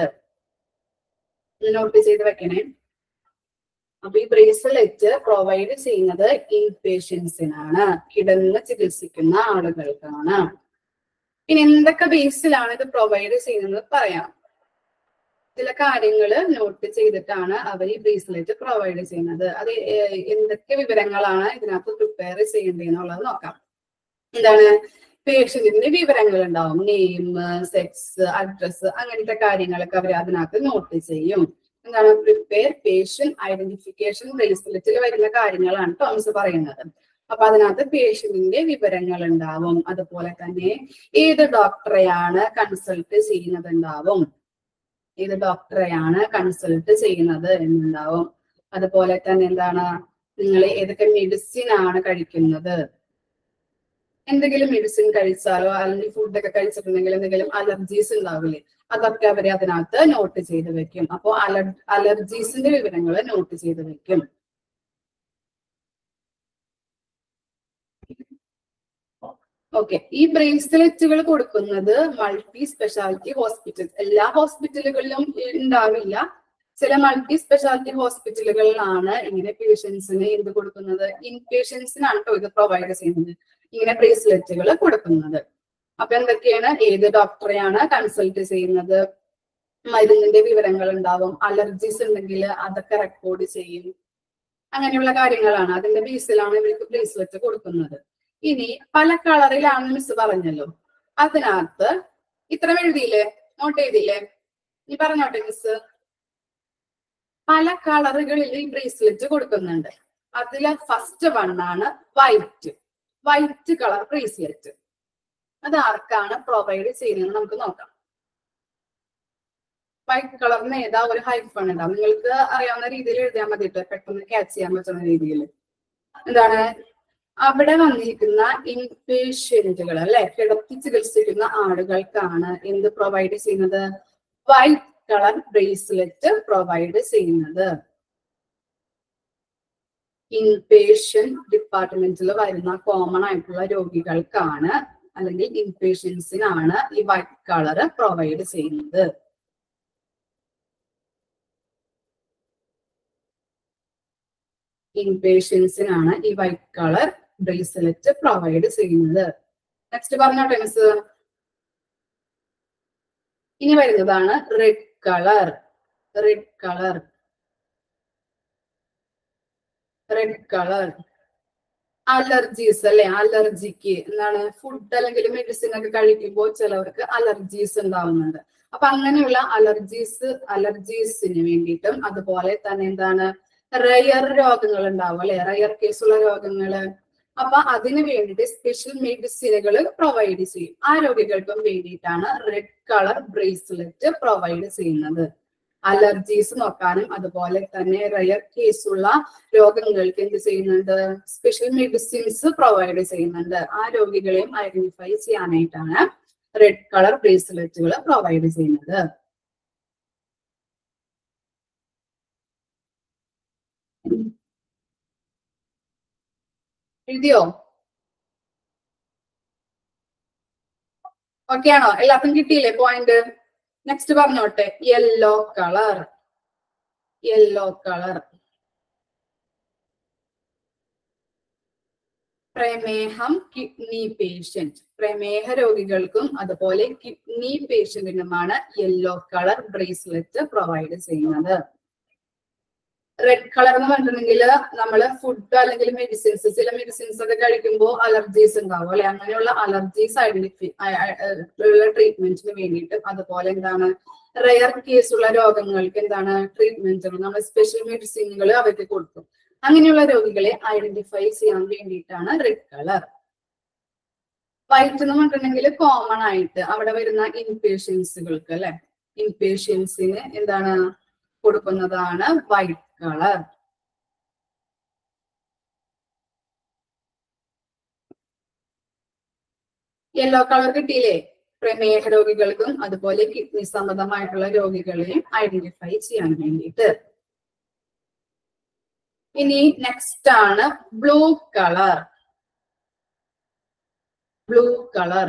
നോട്ട് ചെയ്ത് വെക്കണേ അപ്പൊ ഈ ബ്രേസ്ലെറ്റ് പ്രൊവൈഡ് ചെയ്യുന്നത് ഇൻപേഷ്യൻസിനാണ് കിടന്ന് ചികിത്സിക്കുന്ന ആളുകൾക്കാണ് ഇനി എന്തൊക്കെ ബേസിലാണ് ഇത് പ്രൊവൈഡ് ചെയ്യുന്നത് പറയാം ചില കാര്യങ്ങൾ നോട്ട് ചെയ്തിട്ടാണ് അവർ ഈ ബ്രേസ്ലെറ്റ് പ്രൊവൈഡ് ചെയ്യുന്നത് അത് ഏ- എന്തൊക്കെ വിവരങ്ങളാണ് ഇതിനകത്ത് പ്രിപ്പയർ ചെയ്യേണ്ടതെന്നുള്ളത് നോക്കാം എന്താണ് പേഷ്യന്റിന്റെ വിവരങ്ങൾ ഉണ്ടാവും നെയിം സെക്സ് അഡ്രസ് അങ്ങനത്തെ കാര്യങ്ങളൊക്കെ അവർ അതിനകത്ത് നോട്ട് ചെയ്യും എന്താണ് പ്രിപ്പയർ പേഷ്യന്റ് ഐഡന്റിഫിക്കേഷൻ ബ്രേസ്ലെറ്റിൽ വരുന്ന കാര്യങ്ങളാണ് ടോംസ് പറയുന്നത് അപ്പൊ അതിനകത്ത് പേഷ്യന്റിന്റെ വിവരങ്ങൾ ഉണ്ടാവും അതുപോലെ തന്നെ ഏത് ഡോക്ടറെയാണ് കൺസൾട്ട് ചെയ്യുന്നത് ഉണ്ടാവും ഏത് ഡോക്ടറെയാണ് കൺസൾട്ട് ചെയ്യുന്നത് എന്നുണ്ടാവും അതുപോലെ തന്നെ എന്താണ് നിങ്ങൾ ഏതൊക്കെ മെഡിസിൻ ആണ് കഴിക്കുന്നത് എന്തെങ്കിലും മെഡിസിൻ കഴിച്ചാലോ അല്ലെങ്കിൽ ഫുഡൊക്കെ കഴിച്ചിട്ടുണ്ടെങ്കിൽ എന്തെങ്കിലും അലർജീസ് ഉണ്ടാവില്ലേ അതൊക്കെ അവര് അതിനകത്ത് നോട്ട് ചെയ്ത് വെക്കും അപ്പോ അലർ അലർജീസിന്റെ വിവരങ്ങൾ നോട്ട് ചെയ്ത് വെക്കും ഓക്കെ ഈ ബ്രേസ്ലെറ്റുകൾ കൊടുക്കുന്നത് മൾട്ടി സ്പെഷ്യാലിറ്റി ഹോസ്പിറ്റൽ എല്ലാ ഹോസ്പിറ്റലുകളിലും ഉണ്ടാവില്ല ചില മൾട്ടി സ്പെഷ്യാലിറ്റി ഹോസ്പിറ്റലുകളിലാണ് ഇങ്ങനെ പേഷ്യൻസിന് എന്ത് കൊടുക്കുന്നത് ഇൻ പേഷ്യൻസിനാണ് കേട്ടോ ഇത് പ്രൊവൈഡ് ചെയ്യുന്നത് ഇങ്ങനെ ബ്രേസ്ലെറ്റുകൾ കൊടുക്കുന്നത് അപ്പൊ എന്തൊക്കെയാണ് ഏത് ഡോക്ടറെയാണ് കൺസൾട്ട് ചെയ്യുന്നത് മരുന്നിന്റെ വിവരങ്ങൾ ഉണ്ടാവും അലർജീസ് ഉണ്ടെങ്കിൽ അതൊക്കെ റെക്കോർഡ് ചെയ്യും അങ്ങനെയുള്ള കാര്യങ്ങളാണ് അതിന്റെ ബേസിലാണ് ഇവർക്ക് ബ്രേസ്ലെറ്റ് കൊടുക്കുന്നത് ഇനി പല കളറിലാണ് മിസ് പറഞ്ഞല്ലോ അതിനകത്ത് ഇത്ര എഴുതിയില്ലേ നോട്ട് ചെയ്തില്ലേ നീ പറഞ്ഞോട്ടെ മിസ് പല കളറുകളിൽ ഈ ബ്രേസ്ലെറ്റ് കൊടുക്കുന്നുണ്ട് അതിലെ ഫസ്റ്റ് വൺ ആണ് വൈറ്റ് വൈറ്റ് കളർ ബ്രേസ്ലെറ്റ് അത് ആർക്കാണ് പ്രൊവൈഡ് ചെയ്യുന്നത് നമുക്ക് നോക്കാം വൈറ്റ് കളറിന് ഏതാ ഒരു ഹൈഫൺ ഉണ്ടാവും നിങ്ങൾക്ക് അറിയാവുന്ന രീതിയിൽ എഴുതിയാൽ മതി കേട്ടോ പെട്ടെന്ന് ക്യാച്ച് ചെയ്യാൻ പറ്റുന്ന രീതിയിൽ എന്താണ് അവിടെ വന്നിരിക്കുന്ന ഇൻപേഷ്യന്റുകൾ അല്ലെ കിടത്തി ചികിത്സിക്കുന്ന ആളുകൾക്കാണ് എന്ത് പ്രൊവൈഡ് ചെയ്യുന്നത് വൈറ്റ് കളർ ബ്രേസ്ലെറ്റ് പ്രൊവൈഡ് ചെയ്യുന്നത് ഇൻപേഷ്യൻ ഡിപ്പാർട്ട്മെന്റിൽ വരുന്ന കോമൺ ആയിട്ടുള്ള രോഗികൾക്കാണ് അല്ലെങ്കിൽ ഇൻപേഷ്യൻസിനാണ് ഈ വൈറ്റ് കളർ പ്രൊവൈഡ് ചെയ്യുന്നത് ഇൻപേഷ്യൻസിനാണ് ഈ വൈറ്റ് കളർ ബ്രേസ്ലെറ്റ് പ്രൊവൈഡ് ചെയ്യുന്നത് നെക്സ്റ്റ് പറഞ്ഞോട്ടെ മിസ് ഇനി വരുന്നതാണ് red colour red colour red colour allergies അല്ലെ അലർജിക്ക് എന്താണ് ഫുഡ് അല്ലെങ്കിൽ മെഡിസിൻ ഒക്കെ കഴിക്കുമ്പോൾ ചിലവർക്ക് അലർജീസ് ഉണ്ടാവുന്നുണ്ട് അപ്പൊ അങ്ങനെയുള്ള അലർജീസ് അലർജീസിന് വേണ്ടിയിട്ടും അതുപോലെ തന്നെ എന്താണ് റയർ രോഗങ്ങൾ ഉണ്ടാവും അല്ലെ റയർ കേസുള്ള രോഗങ്ങള് അപ്പൊ അതിന് വേണ്ടിയിട്ട് സ്പെഷ്യൽ മെഡിസിനുകൾ പ്രൊവൈഡ് ചെയ്യും ആ രോഗികൾക്കും വേണ്ടിയിട്ടാണ് റെഡ് കളർ ബ്രേസ്ലെറ്റ് പ്രൊവൈഡ് ചെയ്യുന്നത് അലർജീസ് നോക്കാനും അതുപോലെ തന്നെ റയർ കേസുള്ള രോഗങ്ങൾക്ക് എന്ത് ചെയ്യുന്നുണ്ട് സ്പെഷ്യൽ മെഡിസിൻസ് പ്രൊവൈഡ് ചെയ്യുന്നുണ്ട് ആ രോഗികളെയും ഐഡന്റിഫൈ ചെയ്യാനായിട്ടാണ് റെഡ് കളർ ബ്രേസ്ലെറ്റുകൾ പ്രൊവൈഡ് ചെയ്യുന്നത് എഴുതിയോ ഓക്കെ ആണോ എല്ലാവർക്കും കിട്ടിയില്ലേ പോയിന്റ് നെക്സ്റ്റ് പറഞ്ഞോട്ടെ യെല്ലോ കളർ യെല്ലോ കളർ പ്രമേഹം കിഡ്നി പേഷ്യന്റ് പ്രമേഹ രോഗികൾക്കും അതുപോലെ കിഡ്നി പേഷ്യന്റിനുമാണ് യെല്ലോ കളർ ബ്രേസ്ലെറ്റ് പ്രൊവൈഡ് ചെയ്യുന്നത് റെഡ് കളർ എന്ന് പറഞ്ഞിട്ടുണ്ടെങ്കിൽ നമ്മള് ഫുഡ് അല്ലെങ്കിൽ മെഡിസിൻസ് ചില മെഡിസിൻസ് ഒക്കെ കഴിക്കുമ്പോൾ അലർജീസ് ഉണ്ടാവും അല്ലെ അങ്ങനെയുള്ള അലർജീസ് ഐഡന്റിഫൈ ഉള്ള ട്രീറ്റ്മെന്റിന് വേണ്ടിയിട്ട് അതുപോലെ എന്താണ് റെയർ കേസുള്ള രോഗങ്ങൾക്ക് എന്താണ് ട്രീറ്റ്മെന്റുകൾ നമ്മൾ സ്പെഷ്യൽ മെഡിസിനുകൾ അവർക്ക് കൊടുക്കും അങ്ങനെയുള്ള രോഗികളെ ഐഡന്റിഫൈ ചെയ്യാൻ വേണ്ടിയിട്ടാണ് റെഡ് കളർ വൈറ്റ് എന്ന് പറഞ്ഞിട്ടുണ്ടെങ്കിൽ കോമൺ ആയിട്ട് അവിടെ വരുന്ന ഇൻപേഷ്യൻസുകൾക്ക് അല്ലെ ഇൻപേഷ്യൻസിന് എന്താണ് കൊടുക്കുന്നതാണ് വൈറ്റ് കളർ യെല്ലോ കളർ കിട്ടിയില്ലേ പ്രമേഹ രോഗികൾക്കും അതുപോലെ കിഡ്നി സംബന്ധമായിട്ടുള്ള രോഗികളെയും ഐഡന്റിഫൈ ചെയ്യാൻ വേണ്ടിയിട്ട് ഇനി നെക്സ്റ്റ് ആണ് blue colour blue colour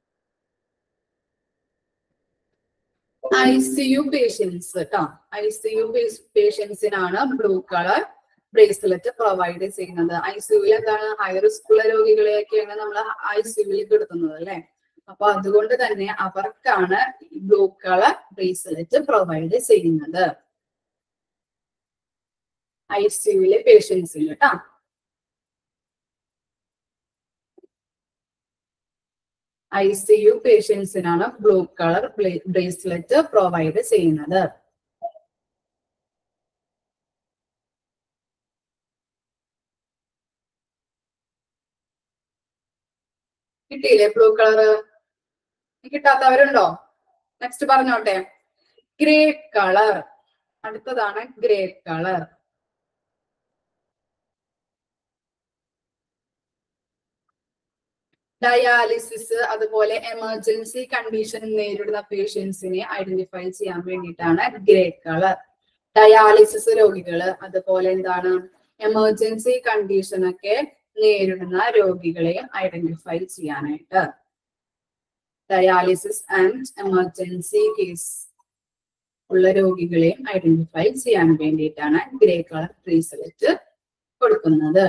I C U patients കേട്ടോ ഐ സി യു പേഷ്യൻസിനാണ് ബ്ലൂ കളർ ബ്രേസ്ലെറ്റ് പ്രൊവൈഡ് ചെയ്യുന്നത് ഐ സി യുവിൽ എന്താണ് ഹൈ റിസ്ക് ഉള്ള രോഗികളെയൊക്കെയാണ് നമ്മൾ ഐ സി യുവിൽ കിടത്തുന്നത് അല്ലെ അപ്പൊ അതുകൊണ്ട് തന്നെ അവർക്കാണ് ബ്ലൂ കളർ ബ്രേസ്ലെറ്റ് പ്രൊവൈഡ് ചെയ്യുന്നത് ഐ സി യുവിലെ പേഷ്യൻസിന് കേട്ടോ ഐ സി യു പേഷ്യൻസിനാണ് ബ്ലൂ കളർ ബ്രേസ്ലെറ്റ് പ്രൊവൈഡ് ചെയ്യുന്നത് കിട്ടിയില്ലേ ബ്ലൂ കളർ കിട്ടാത്തവരുണ്ടോ നെക്സ്റ്റ് പറഞ്ഞോട്ടെ ഗ്രേ കളർ അടുത്തതാണ് ഗ്രേ കളർ ഡയാലിസിസ് അതുപോലെ എമർജൻസി കണ്ടീഷൻ നേരിടുന്ന പേഷ്യൻസിനെ ഐഡന്റിഫൈ ചെയ്യാൻ വേണ്ടിയിട്ടാണ് ഗ്രേ കളർ ഡയാലിസിസ് രോഗികള് അതുപോലെ എന്താണ് എമർജൻസി കണ്ടീഷൻ ഒക്കെ നേരിടുന്ന രോഗികളെ ഐഡന്റിഫൈ ചെയ്യാനായിട്ട് ഡയാലിസിസ് ആൻഡ് എമർജൻസി കേസ് ഉള്ള രോഗികളെയും ഐഡന്റിഫൈ ചെയ്യാൻ വേണ്ടിയിട്ടാണ് ഗ്രേ കളർ ബ്രേസ്ലെറ്റ് കൊടുക്കുന്നത്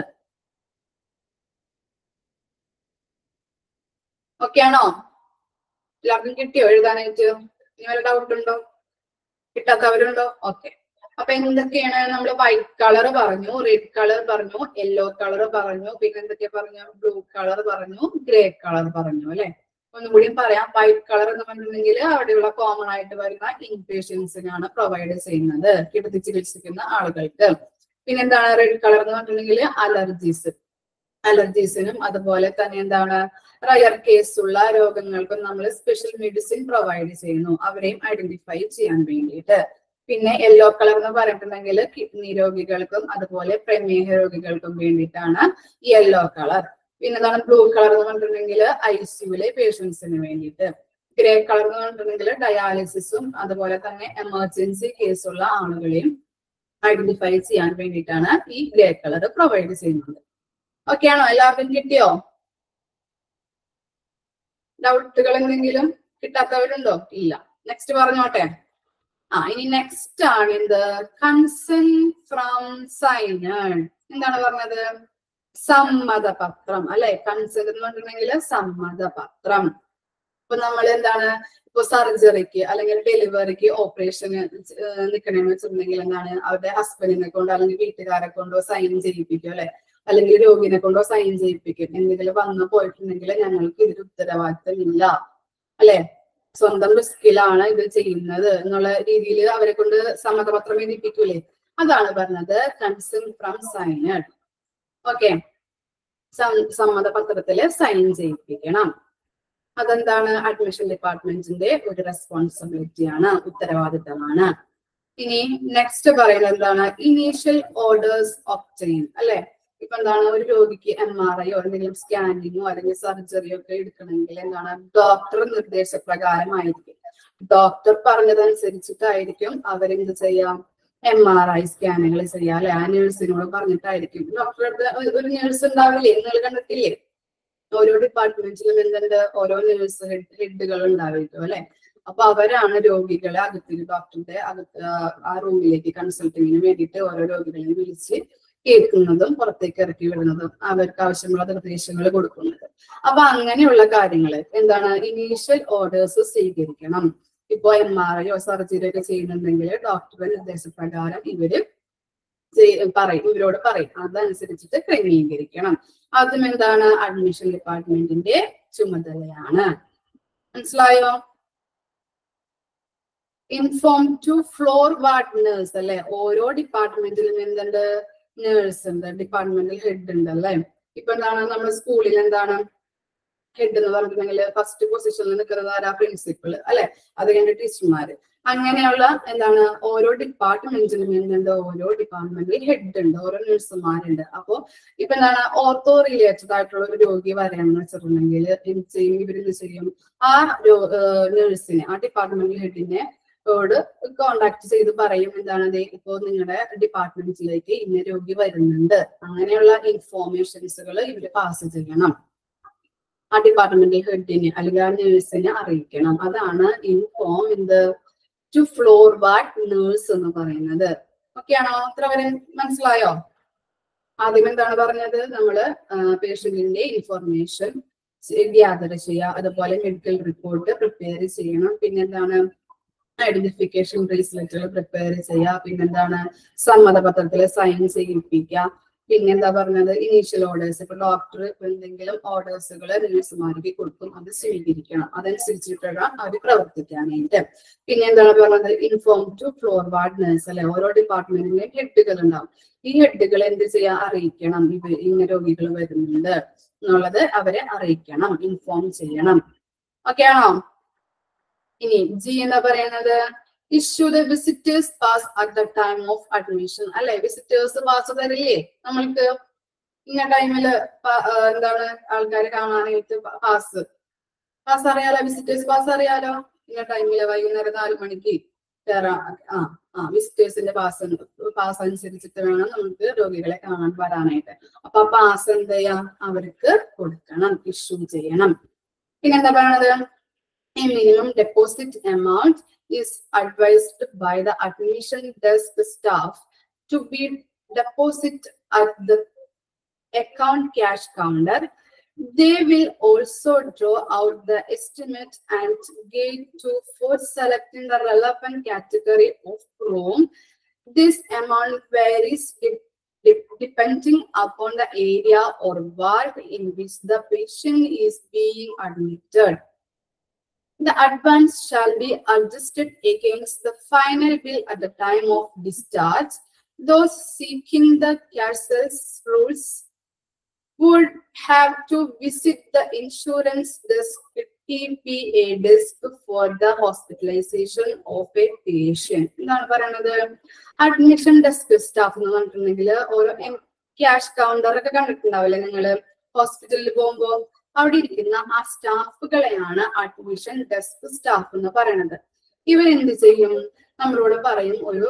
ഓക്കെ ആണോ എല്ലാവർക്കും കിട്ടിയോ എഴുതാനായിട്ട് ഇനി വല്ല ഡൗട്ട് ഉണ്ടോ കിട്ടാത്തവരുണ്ടോ ഓക്കെ അപ്പൊ എന്തൊക്കെയാണ് നമ്മൾ വൈറ്റ് കളർ പറഞ്ഞു റെഡ് കളർ പറഞ്ഞു യെല്ലോ കളർ പറഞ്ഞു പിന്നെ എന്തൊക്കെയാ പറഞ്ഞു ബ്ലൂ കളർ പറഞ്ഞു ഗ്രേ കളർ പറഞ്ഞു അല്ലെ ഒന്നും കൂടിയും പറയാം വൈറ്റ് കളർ എന്ന് പറഞ്ഞിട്ടുണ്ടെങ്കിൽ അവിടെയുള്ള കോമൺ ആയിട്ട് വരുന്ന ഇൻപേഷ്യൻസിനാണ് പ്രൊവൈഡ് ചെയ്യുന്നത് കിടത്തി ചികിത്സിക്കുന്ന ആളുകൾക്ക് പിന്നെ എന്താണ് റെഡ് കളർ എന്ന് പറഞ്ഞിട്ടുണ്ടെങ്കിൽ അലർജീസ് അലർജീസിനും അതുപോലെ തന്നെ എന്താണ് റയർ കേസ് ഉള്ള രോഗങ്ങൾക്കും നമ്മൾ സ്പെഷ്യൽ മെഡിസിൻ പ്രൊവൈഡ് ചെയ്യുന്നു അവരെയും ഐഡന്റിഫൈ ചെയ്യാൻ വേണ്ടിയിട്ട് പിന്നെ യെല്ലോ കളർ എന്ന് പറഞ്ഞിട്ടുണ്ടെങ്കിൽ കിഡ്നി രോഗികൾക്കും അതുപോലെ പ്രമേഹ രോഗികൾക്കും വേണ്ടിയിട്ടാണ് യെല്ലോ കളർ പിന്നെ എന്താണ് ബ്ലൂ കളർ എന്ന് പറഞ്ഞിട്ടുണ്ടെങ്കിൽ ഐ സിയുലെ പേഷ്യൻസിന് വേണ്ടിയിട്ട് ഗ്രേ കളർ എന്ന് പറഞ്ഞിട്ടുണ്ടെങ്കിൽ ഡയാലിസിസും അതുപോലെ തന്നെ എമർജൻസി കേസുള്ള ആളുകളെയും ഐഡന്റിഫൈ ചെയ്യാൻ വേണ്ടിയിട്ടാണ് ഈ ഗ്രേ കളർ പ്രൊവൈഡ് ചെയ്യുന്നത് ഓക്കെ ആണോ എല്ലാവർക്കും കിട്ടിയോ ഡൗട്ടുകൾ എന്തെങ്കിലും കിട്ടാത്തവരുണ്ടോ ഇല്ല നെക്സ്റ്റ് പറഞ്ഞോട്ടെ ആ ഇനി നെക്സ്റ്റ് ആണ് എന്ത് കൺസെന്റ് ഫ്രം സൈനർ എന്താണ് പറഞ്ഞത് സമ്മതപത്രം അല്ലെ കൺസെന്റ് എന്ന് പറഞ്ഞിട്ടുണ്ടെങ്കിൽ സമ്മതപത്രം ഇപ്പൊ നമ്മൾ എന്താണ് ഇപ്പൊ സർജറിക്ക് അല്ലെങ്കിൽ ഡെലിവറിക്ക് ഓപ്പറേഷന് നിൽക്കണമെന്ന് വെച്ചിട്ടുണ്ടെങ്കിൽ എന്താണ് അവരുടെ ഹസ്ബൻഡിനെ കൊണ്ടോ അല്ലെങ്കിൽ വീട്ടുകാരെ കൊണ്ടോ സൈൻ ചെയ്യിപ്പിക്കും അല്ലെ അല്ലെങ്കിൽ രോഗിനെ കൊണ്ടോ സൈൻ ചെയ്യിപ്പിക്കും എന്തെങ്കിലും വന്നു പോയിട്ടുണ്ടെങ്കിൽ ഞങ്ങൾക്ക് ഇതിൽ ഉത്തരവാദിത്തമില്ല അല്ലെ സ്വന്തം റിസ്കിലാണ് ഇത് ചെയ്യുന്നത് എന്നുള്ള രീതിയിൽ അവരെ കൊണ്ട് സമ്മതപത്രം എഴുതിപ്പിക്കൂലേ അതാണ് പറഞ്ഞത് കൺസെന്റ് ഫ്രം സൈനഡ് ഓക്കെ സമ്മതപത്രത്തില് സൈൻ ചെയ്യിപ്പിക്കണം അതെന്താണ് അഡ്മിഷൻ ഡിപ്പാർട്ട്മെന്റിന്റെ ഒരു റെസ്പോൺസിബിലിറ്റി ആണ് ഉത്തരവാദിത്തമാണ് ഇനി നെക്സ്റ്റ് പറയുന്നത് എന്താണ് ഇനീഷ്യൽ ഓർഡേഴ്സ് ഒപ്റ്റെയിൻ അല്ലെ ഇപ്പൊ എന്താണ് ഒരു രോഗിക്ക് എം ആർ ഐയോ എന്തെങ്കിലും സ്കാനിങ്ങോ അല്ലെങ്കിൽ സർജറിയോ ഒക്കെ എടുക്കണമെങ്കിൽ എന്താണ് ഡോക്ടർ നിർദ്ദേശപ്രകാരമായിരിക്കും ഡോക്ടർ പറഞ്ഞതനുസരിച്ചിട്ടായിരിക്കും അവരെന്ത് ചെയ്യാം എം ആർ ഐ സ്കാനുകൾ ചെയ്യാം അല്ലെ ആ നേഴ്സിനോട് പറഞ്ഞിട്ടായിരിക്കും ഡോക്ടറുടെ അടുത്ത് ഒരു നേഴ്സ് ഉണ്ടാവില്ലേ നിങ്ങൾ കണ്ടിട്ടില്ലേ ഓരോ ഡിപ്പാർട്ട്മെന്റിലും എന്തുണ്ട് ഓരോ നേഴ്സ് ഹെഡുകൾ ഉണ്ടായിരിക്കും അല്ലെ അപ്പൊ അവരാണ് രോഗികളെ അകത്തിൽ ഡോക്ടറുടെ അകത്ത് ആ റൂമിലേക്ക് കൺസൾട്ടിങ്ങിന് വേണ്ടിയിട്ട് ഓരോ രോഗികളെയും വിളിച്ച് കേൾക്കുന്നതും പുറത്തേക്ക് ഇറക്കി വിടുന്നതും അവർക്ക് ആവശ്യമുള്ള നിർദ്ദേശങ്ങൾ കൊടുക്കുന്നത് അപ്പൊ അങ്ങനെയുള്ള കാര്യങ്ങൾ എന്താണ് ഇനീഷ്യൽ ഓർഡേഴ്സ് സ്വീകരിക്കണം ഇപ്പൊ എം ആർ ഐയോ സർജറി ഒക്കെ ചെയ്യുന്നുണ്ടെങ്കിൽ ഡോക്ടറുടെ നിർദ്ദേശപ്രകാരം ഇവര് പറയും ഇവരോട് പറയും അതനുസരിച്ചിട്ട് ക്രമീകരിക്കണം അതും എന്താണ് അഡ്മിഷൻ ഡിപ്പാർട്ട്മെന്റിന്റെ ചുമതലയാണ് മനസ്സിലായോ inform to floor ward nurse അല്ലെ ഓരോ ഡിപ്പാർട്ട്മെന്റിലും എന്തുണ്ട് നേഴ്സ് ഉണ്ട് ഡിപ്പാർട്ട്മെന്റിൽ ഹെഡ് ഉണ്ട് അല്ലെ ഇപ്പൊ എന്താണ് നമ്മുടെ സ്കൂളിൽ എന്താണ് ഹെഡ് എന്ന് പറഞ്ഞിട്ടുണ്ടെങ്കിൽ ഫസ്റ്റ് പൊസിഷനിൽ നിൽക്കുന്നത് ആരാ പ്രിൻസിപ്പൾ അല്ലെ അത് കഴിഞ്ഞ ടീച്ചർമാര് അങ്ങനെയുള്ള എന്താണ് ഓരോ ഡിപ്പാർട്ട്മെന്റിലും എന്തുണ്ട് ഓരോ ഡിപ്പാർട്ട്മെന്റിൽ ഹെഡ് ഉണ്ട് ഓരോ നഴ്സുമാരുണ്ട് അപ്പോ ഇപ്പൊ എന്താണ് ഓർത്തോ റിലേറ്റഡ് ആയിട്ടുള്ള ഒരു രോഗി വരാന്ന് വെച്ചിട്ടുണ്ടെങ്കിൽ എന്ത് ചെയ്യും ഇവരെന്ത് ചെയ്യും ആ നഴ്സിനെ ആ ഡിപ്പാർട്ട്മെന്റിൽ ഹെഡിനെ ോട് കോണ്ടാക്ട് ചെയ്ത് പറയും എന്താണ് അതെ ഇപ്പോ നിങ്ങളുടെ ഡിപ്പാർട്ട്മെന്റിലേക്ക് ഇന്ന രോഗി വരുന്നുണ്ട് അങ്ങനെയുള്ള ഇൻഫോർമേഷൻസുകൾ ഇവര് പാസ് ചെയ്യണം ആ ഡിപ്പാർട്ട്മെന്റൽ ഹെഡിനെ അല്ലെങ്കിൽ ആ നേഴ്സിനെ അറിയിക്കണം അതാണ് inform in the to floor ward nurse എന്ന് പറയുന്നത് ഓക്കെ ആണോ അത്ര വരെ മനസ്സിലായോ ആദ്യം എന്താണ് പറഞ്ഞത് നമ്മള് പേഷ്യന്റിന്റെ ഇൻഫോർമേഷൻ ഗ്യാദർ ചെയ്യുക അതുപോലെ മെഡിക്കൽ റിപ്പോർട്ട് പ്രിപ്പയർ ചെയ്യണം പിന്നെന്താണ് ഐഡന്റിഫിക്കേഷൻ ബ്രേസ്ലെറ്റുകൾ പ്രിപ്പയർ ചെയ്യുക പിന്നെന്താണ് സമ്മതപത്രത്തിൽ സൈൻ ചെയ്യിപ്പിക്കുക പിന്നെന്താ പറഞ്ഞത് ഇനീഷ്യൽ ഓർഡേഴ്സ് ഇപ്പൊ ഡോക്ടർ എന്തെങ്കിലും ഓർഡേഴ്സുകൾ നഴ്സുമാർക്ക് കൊടുക്കും അത് സ്വീകരിക്കണം അതനുസരിച്ചിട്ട് വേണം അവർ പ്രവർത്തിക്കാനായിട്ട് പിന്നെ എന്താണ് പറഞ്ഞത് inform to floor ward nurse അല്ലെ ഓരോ ഡിപ്പാർട്ട്മെന്റിലും ഹെഡുകൾ ഉണ്ടാവും ഈ ഹെഡുകൾ എന്ത് ചെയ്യാ അറിയിക്കണം ഇത് ഇങ്ങനെ രോഗികൾ വരുന്നുണ്ട് എന്നുള്ളത് അവരെ അറിയിക്കണം ഇൻഫോം ചെയ്യണം ഓക്കെ ആണോ ഇനി ജി എന്ന് പറയുന്നത് issue the visitors pass at the time of admission അല്ലെ വിസിറ്റേഴ്സ് പാസ് തരില്ലേ നമ്മൾക്ക് ഇന്ന ടൈമില് എന്താണ് ആൾക്കാർ കാണാനായിട്ട് പാസ് പാസ് അറിയാലോ വിസിറ്റേഴ്സ് പാസ് അറിയാലോ ഇന്ന ടൈമില് വൈകുന്നേരം നാല് മണിക്ക് കയറാം ആ ആ വിസിറ്റേഴ്സിന്റെ പാസ് പാസ് അനുസരിച്ചിട്ട് വേണം നമുക്ക് രോഗികളെ കാണാൻ വരാനായിട്ട് അപ്പൊ ആ പാസ് എന്ത് ചെയ്യാം അവർക്ക് കൊടുക്കണം ഇഷ്യൂ ചെയ്യണം പിന്നെന്താ പറയണത് a minimum deposit amount is advised by the admission desk staff to be deposited at the account cash counter. They will also draw out the estimate and gate to for selecting the relevant category of room. This amount varies de- de- depending upon the area or ward in which the patient is being admitted. The advance shall be adjusted against the final bill at the time of discharge. Those seeking the castle's rules would have to visit the insurance desk TPA desk for the hospitalization of a patient. എന്താണ് പറയുന്നത് admission desk staff എന്ന് പറഞ്ഞിട്ടുണ്ടെങ്കിൽ ഓരോ cash counter ഒക്കെ കണ്ടിട്ടുണ്ടാവില്ലേ നിങ്ങള് ഹോസ്പിറ്റലിൽ പോകുമ്പോൾ അവിടെ ഇരിക്കുന്ന ആ സ്റ്റാഫുകളെയാണ് അഡ്മിഷൻ ഡെസ്ക് സ്റ്റാഫ് എന്ന് പറയുന്നത് ഇവരെന്ത് ചെയ്യും നമ്മളോട് പറയും ഒരു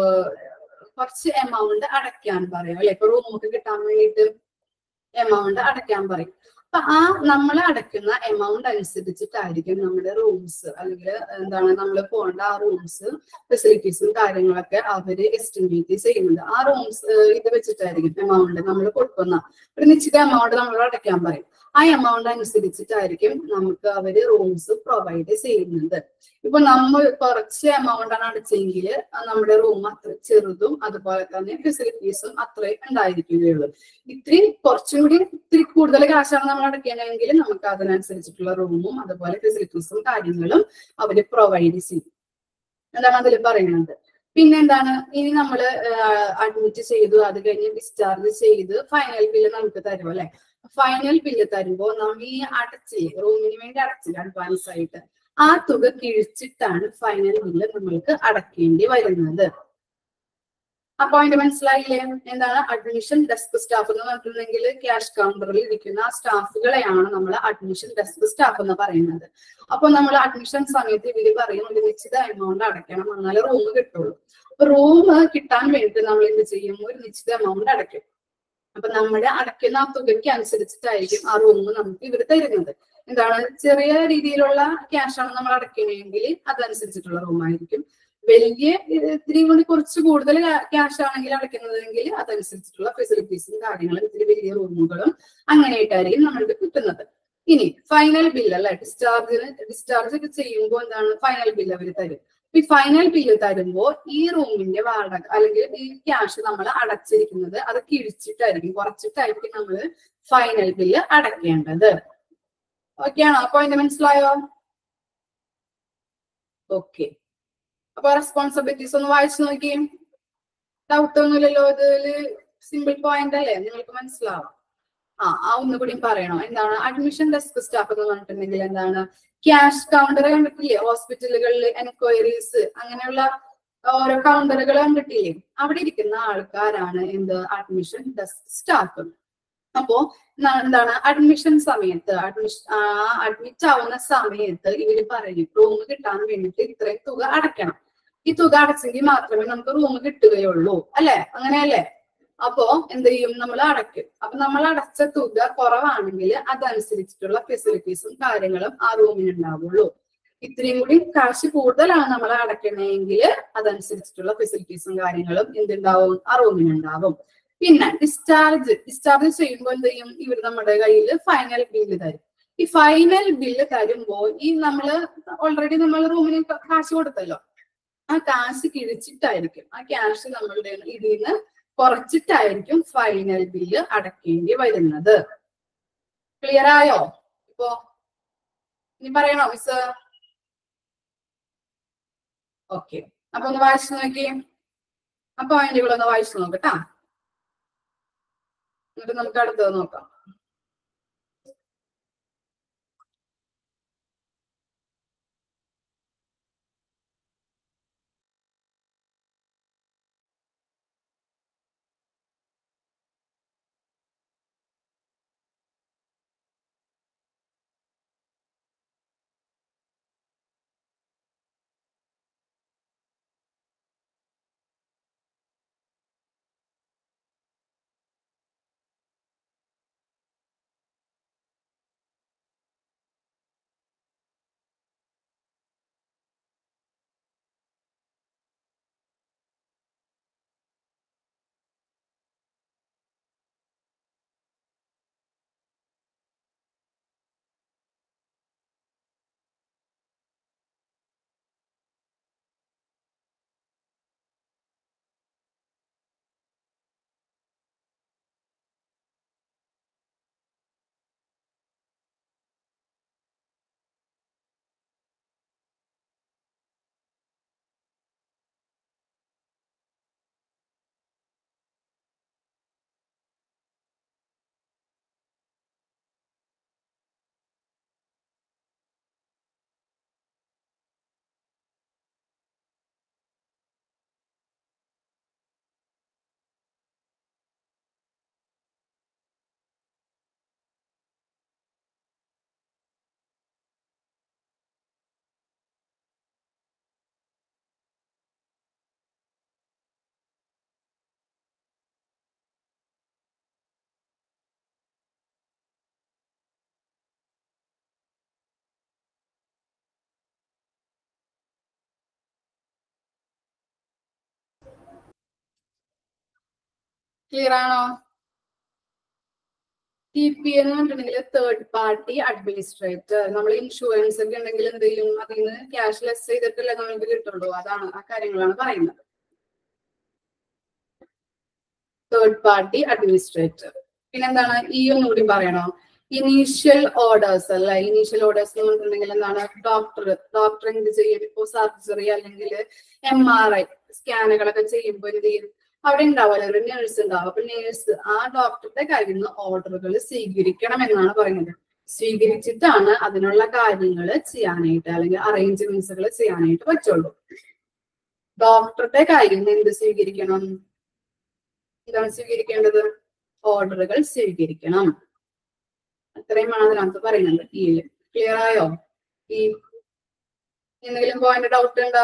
കുറച്ച് എമൗണ്ട് അടയ്ക്കാൻ പറയും അല്ലെ ഇപ്പൊ റൂമൊക്കെ കിട്ടാൻ വേണ്ടിയിട്ട് എമൗണ്ട് അടയ്ക്കാൻ പറയും അപ്പൊ ആ നമ്മൾ അടയ്ക്കുന്ന എമൗണ്ട് അനുസരിച്ചിട്ടായിരിക്കും നമ്മുടെ റൂംസ് അല്ലെങ്കിൽ എന്താണ് നമ്മൾ പോകേണ്ട ആ റൂംസ് ഫെസിലിറ്റീസും കാര്യങ്ങളൊക്കെ അവര് എസ്റ്റിമേറ്റ് ചെയ്യുന്നത് ആ റൂംസ് ഇത് വെച്ചിട്ടായിരിക്കും എമൗണ്ട് നമ്മൾ കൊടുക്കുന്ന ഒരു നിശ്ചിത എമൗണ്ട് നമ്മളോട് അടയ്ക്കാൻ പറയും ആ എമൗണ്ട് അനുസരിച്ചിട്ടായിരിക്കും നമുക്ക് അവര് റൂംസ് പ്രൊവൈഡ് ചെയ്യുന്നത് ഇപ്പൊ നമ്മൾ കുറച്ച് എമൗണ്ട് ആണ് അടച്ചെങ്കിൽ നമ്മുടെ റൂം അത്ര ചെറുതും അതുപോലെ തന്നെ ഫെസിലിറ്റീസും അത്രയും ഉണ്ടായിരിക്കുകയുള്ളൂ ഇത്തിരി കുറച്ചും കൂടി ഇത്തിരി കൂടുതൽ കാശാണ് നമ്മൾ അടയ്ക്കണമെങ്കിൽ നമുക്ക് അതിനനുസരിച്ചിട്ടുള്ള റൂമും അതുപോലെ ഫെസിലിറ്റീസും കാര്യങ്ങളും അവര് പ്രൊവൈഡ് ചെയ്യും എന്താണ് അതിൽ പറയുന്നത് പിന്നെ എന്താണ് ഇനി നമ്മൾ അഡ്മിറ്റ് ചെയ്തു അത് കഴിഞ്ഞ് ഡിസ്ചാർജ് ചെയ്ത് ഫൈനൽ ബില്ല് നമുക്ക് തരും അല്ലെ ഫൈനൽ ബില്ല് തരുമ്പോൾ നമ്മൾ ഈ അടച്ചില്ലേ റൂമിന് വേണ്ടി അടച്ചില്ല അഡ്വാൻസ് ആയിട്ട് ആ തുക കിഴിച്ചിട്ടാണ് ഫൈനൽ ബില്ല് നമ്മൾക്ക് അടക്കേണ്ടി വരുന്നത് ആ പോയിന്റ് മനസ്സിലായില്ലേ എന്താണ് അഡ്മിഷൻ ഡെസ്ക് സ്റ്റാഫ് എന്ന് പറഞ്ഞിട്ടുണ്ടെങ്കിൽ ക്യാഷ് കൗണ്ടറിൽ ഇരിക്കുന്ന ആ സ്റ്റാഫുകളെയാണ് നമ്മൾ അഡ്മിഷൻ ഡെസ്ക് സ്റ്റാഫ് എന്ന് പറയുന്നത് അപ്പൊ നമ്മൾ അഡ്മിഷൻ സമയത്ത് ഇവര് പറയും ഒരു നിശ്ചിത എമൗണ്ട് അടയ്ക്കണം എന്നാലേ റൂം കിട്ടുള്ളൂ റൂം കിട്ടാൻ വേണ്ടി നമ്മൾ എന്ത് ചെയ്യും ഒരു നിശ്ചിത എമൗണ്ട് അടയ്ക്കും അപ്പൊ നമ്മുടെ അടയ്ക്കുന്ന ആ തുകയ്ക്ക് അനുസരിച്ചിട്ടായിരിക്കും ആ റൂം നമുക്ക് ഇവർ തരുന്നത് എന്താണ് ചെറിയ രീതിയിലുള്ള ക്യാഷ് ആണ് നമ്മൾ അടയ്ക്കണമെങ്കിൽ അതനുസരിച്ചിട്ടുള്ള റൂം ആയിരിക്കും വലിയ ഇത്തിരി കൂടി കുറച്ച് കൂടുതൽ ക്യാഷ് ആണെങ്കിൽ അടയ്ക്കുന്നതെങ്കിൽ അതനുസരിച്ചിട്ടുള്ള ഫെസിലിറ്റീസും കാര്യങ്ങളും ഇത്തിരി വലിയ റൂമുകളും അങ്ങനെയായിട്ടായിരിക്കും നമ്മൾക്ക് കിട്ടുന്നത് ഇനി ഫൈനൽ ബില്ല് അല്ലെ ഡിസ്ചാർജിന് ഡിസ്ചാർജ് ഒക്കെ ചെയ്യുമ്പോൾ എന്താണ് ഫൈനൽ ബില്ല് അവർ തരും ഈ ഫൈനൽ ബില്ല് തരുമ്പോൾ ഈ റൂമിന്റെ വാടക അല്ലെങ്കിൽ ഈ ക്യാഷ് നമ്മൾ അടച്ചിരിക്കുന്നത് അത് കിഴിച്ചിട്ടായിരിക്കും കുറച്ചിട്ടായിരിക്കും നമ്മൾ ഫൈനൽ ബില്ല് അടയ്ക്കേണ്ടത് ഓക്കെ ആണോ അപ്പൊ അതിന്റെ മനസ്സിലായോ ഓക്കെ അപ്പൊ റെസ്പോൺസിബിലിറ്റീസ് ഒന്ന് വായിച്ചു നോക്കി ഡൗട്ട് ഒന്നുമില്ലല്ലോ ഇതില് സിമ്പിൾ പോയിന്റ് അല്ലേ നിങ്ങൾക്ക് മനസ്സിലാവും ആ ആ ഒന്നുകൂടി പറയണോ എന്താണ് അഡ്മിഷൻ ഡെസ്ക് സ്റ്റാഫ് എന്ന് പറഞ്ഞിട്ടുണ്ടെങ്കിൽ എന്താണ് ക്യാഷ് കൗണ്ടർ കണ്ടിട്ടില്ലേ ഹോസ്പിറ്റലുകളിൽ എൻക്വയറീസ് അങ്ങനെയുള്ള ഓരോ കൗണ്ടറുകൾ കണ്ടിട്ടില്ലേ അവിടെ ഇരിക്കുന്ന ആൾക്കാരാണ് എന്ത് അഡ്മിഷൻ ഡെസ്ക് സ്റ്റാഫ് അപ്പോ ന- എന്താണ് അഡ്മിഷൻ സമയത്ത് അഡ്മിഷൻ അഡ്മിറ്റ് ആവുന്ന സമയത്ത് ഇവര് പറയും റൂം കിട്ടാൻ വേണ്ടിയിട്ട് ഇത്രയും തുക അടയ്ക്കണം ഈ തുക അടച്ചെങ്കിൽ മാത്രമേ നമുക്ക് റൂം കിട്ടുകയുള്ളൂ അല്ലെ അങ്ങനെയല്ലേ അപ്പോ എന്ത് ചെയ്യും നമ്മൾ അടയ്ക്കും അപ്പൊ നമ്മൾ അടച്ച തുക കുറവാണെങ്കിൽ അതനുസരിച്ചിട്ടുള്ള ഫെസിലിറ്റീസും കാര്യങ്ങളും ആ റൂമിന് ഉണ്ടാവുള്ളൂ ഇത്രയും കൂടി കാശ് കൂടുതലാണ് നമ്മൾ അടയ്ക്കണമെങ്കിൽ അതനുസരിച്ചിട്ടുള്ള ഫെസിലിറ്റീസും കാര്യങ്ങളും എന്തുണ്ടാവും ആ റൂമിനുണ്ടാവും പിന്നെ ഡിസ്ചാർജ് ഡിസ്ചാർജ് ചെയ്യുമ്പോൾ എന്ത് ചെയ്യും ഇവർ നമ്മുടെ കയ്യിൽ ഫൈനൽ ബില്ല് തരും ഈ ഫൈനൽ ബില്ല് തരുമ്പോൾ ഈ നമ്മള് ഓൾറെഡി നമ്മൾ റൂമിന് കാശ് കൊടുത്തല്ലോ ആ കാശ് കിഴിച്ചിട്ടായിരിക്കും ആ ക്യാഷ് നമ്മളുടെ ഇതിൽ നിന്ന് കുറച്ചിട്ടായിരിക്കും ഫൈനൽ ബില്ല് അടക്കേണ്ടി വരുന്നത് ക്ലിയർ ആയോ ഇപ്പോ ഇനി പറയണോ മിസ് ഓക്കെ അപ്പൊ ഒന്ന് വായിച്ചു നോക്കിയേ ആ പോയിന്റുകളൊന്ന് വായിച്ചു നോക്കട്ടാ എന്നിട്ട് നമുക്ക് അടുത്തത് നോക്കാം ക്ലിയർ ആണോ ടി പി എന്ന് പറഞ്ഞിട്ടുണ്ടെങ്കിൽ തേർഡ് പാർട്ടി അഡ്മിനിസ്ട്രേറ്റർ നമ്മൾ ഇൻഷുറൻസ് ഒക്കെ ഉണ്ടെങ്കിൽ എന്ത് ചെയ്യും അതിൽ നിന്ന് ക്യാഷ് ലെസ് ചെയ്തിട്ടല്ലേ നമുക്ക് കിട്ടുള്ളൂ അതാണ് ആ കാര്യങ്ങളാണ് പറയുന്നത് തേർഡ് പാർട്ടി അഡ്മിനിസ്ട്രേറ്റർ പിന്നെന്താണ് ഈ ഒന്നുകൂടി പറയണോ ഇനീഷ്യൽ ഓർഡേഴ്സ് അല്ല ഇനീഷ്യൽ ഓർഡേഴ്സ് എന്ന് പറഞ്ഞിട്ടുണ്ടെങ്കിൽ എന്താണ് ഡോക്ടർ ഡോക്ടർ എന്ത് ചെയ്യും ഇപ്പോ സർജറി അല്ലെങ്കിൽ എം ആർ ഐ സ്കാനുകളൊക്കെ ചെയ്യുമ്പോൾ എന്ത് ചെയ്യും അവിടെ ഉണ്ടാവുമല്ലോ ഒരു നേഴ്സ് ഉണ്ടാവും അപ്പൊ നേഴ്സ് ആ ഡോക്ടറുടെ കയ്യിൽ നിന്ന് ഓർഡറുകൾ സ്വീകരിക്കണം എന്നാണ് പറയുന്നത് സ്വീകരിച്ചിട്ടാണ് അതിനുള്ള കാര്യങ്ങൾ ചെയ്യാനായിട്ട് അല്ലെങ്കിൽ അറേഞ്ച്മെന്റ്സുകൾ ചെയ്യാനായിട്ട് പറ്റുള്ളൂ ഡോക്ടറുടെ കയ്യിൽ നിന്ന് എന്ത് സ്വീകരിക്കണം എന്താണ് സ്വീകരിക്കേണ്ടത് ഓർഡറുകൾ സ്വീകരിക്കണം അത്രയുമാണ് അതിനകത്ത് പറയുന്നത് ഈ ക്ലിയർ ആയോ ഈ എന്തെങ്കിലും പോയിന്റ് ഡൗട്ട് ഉണ്ടോ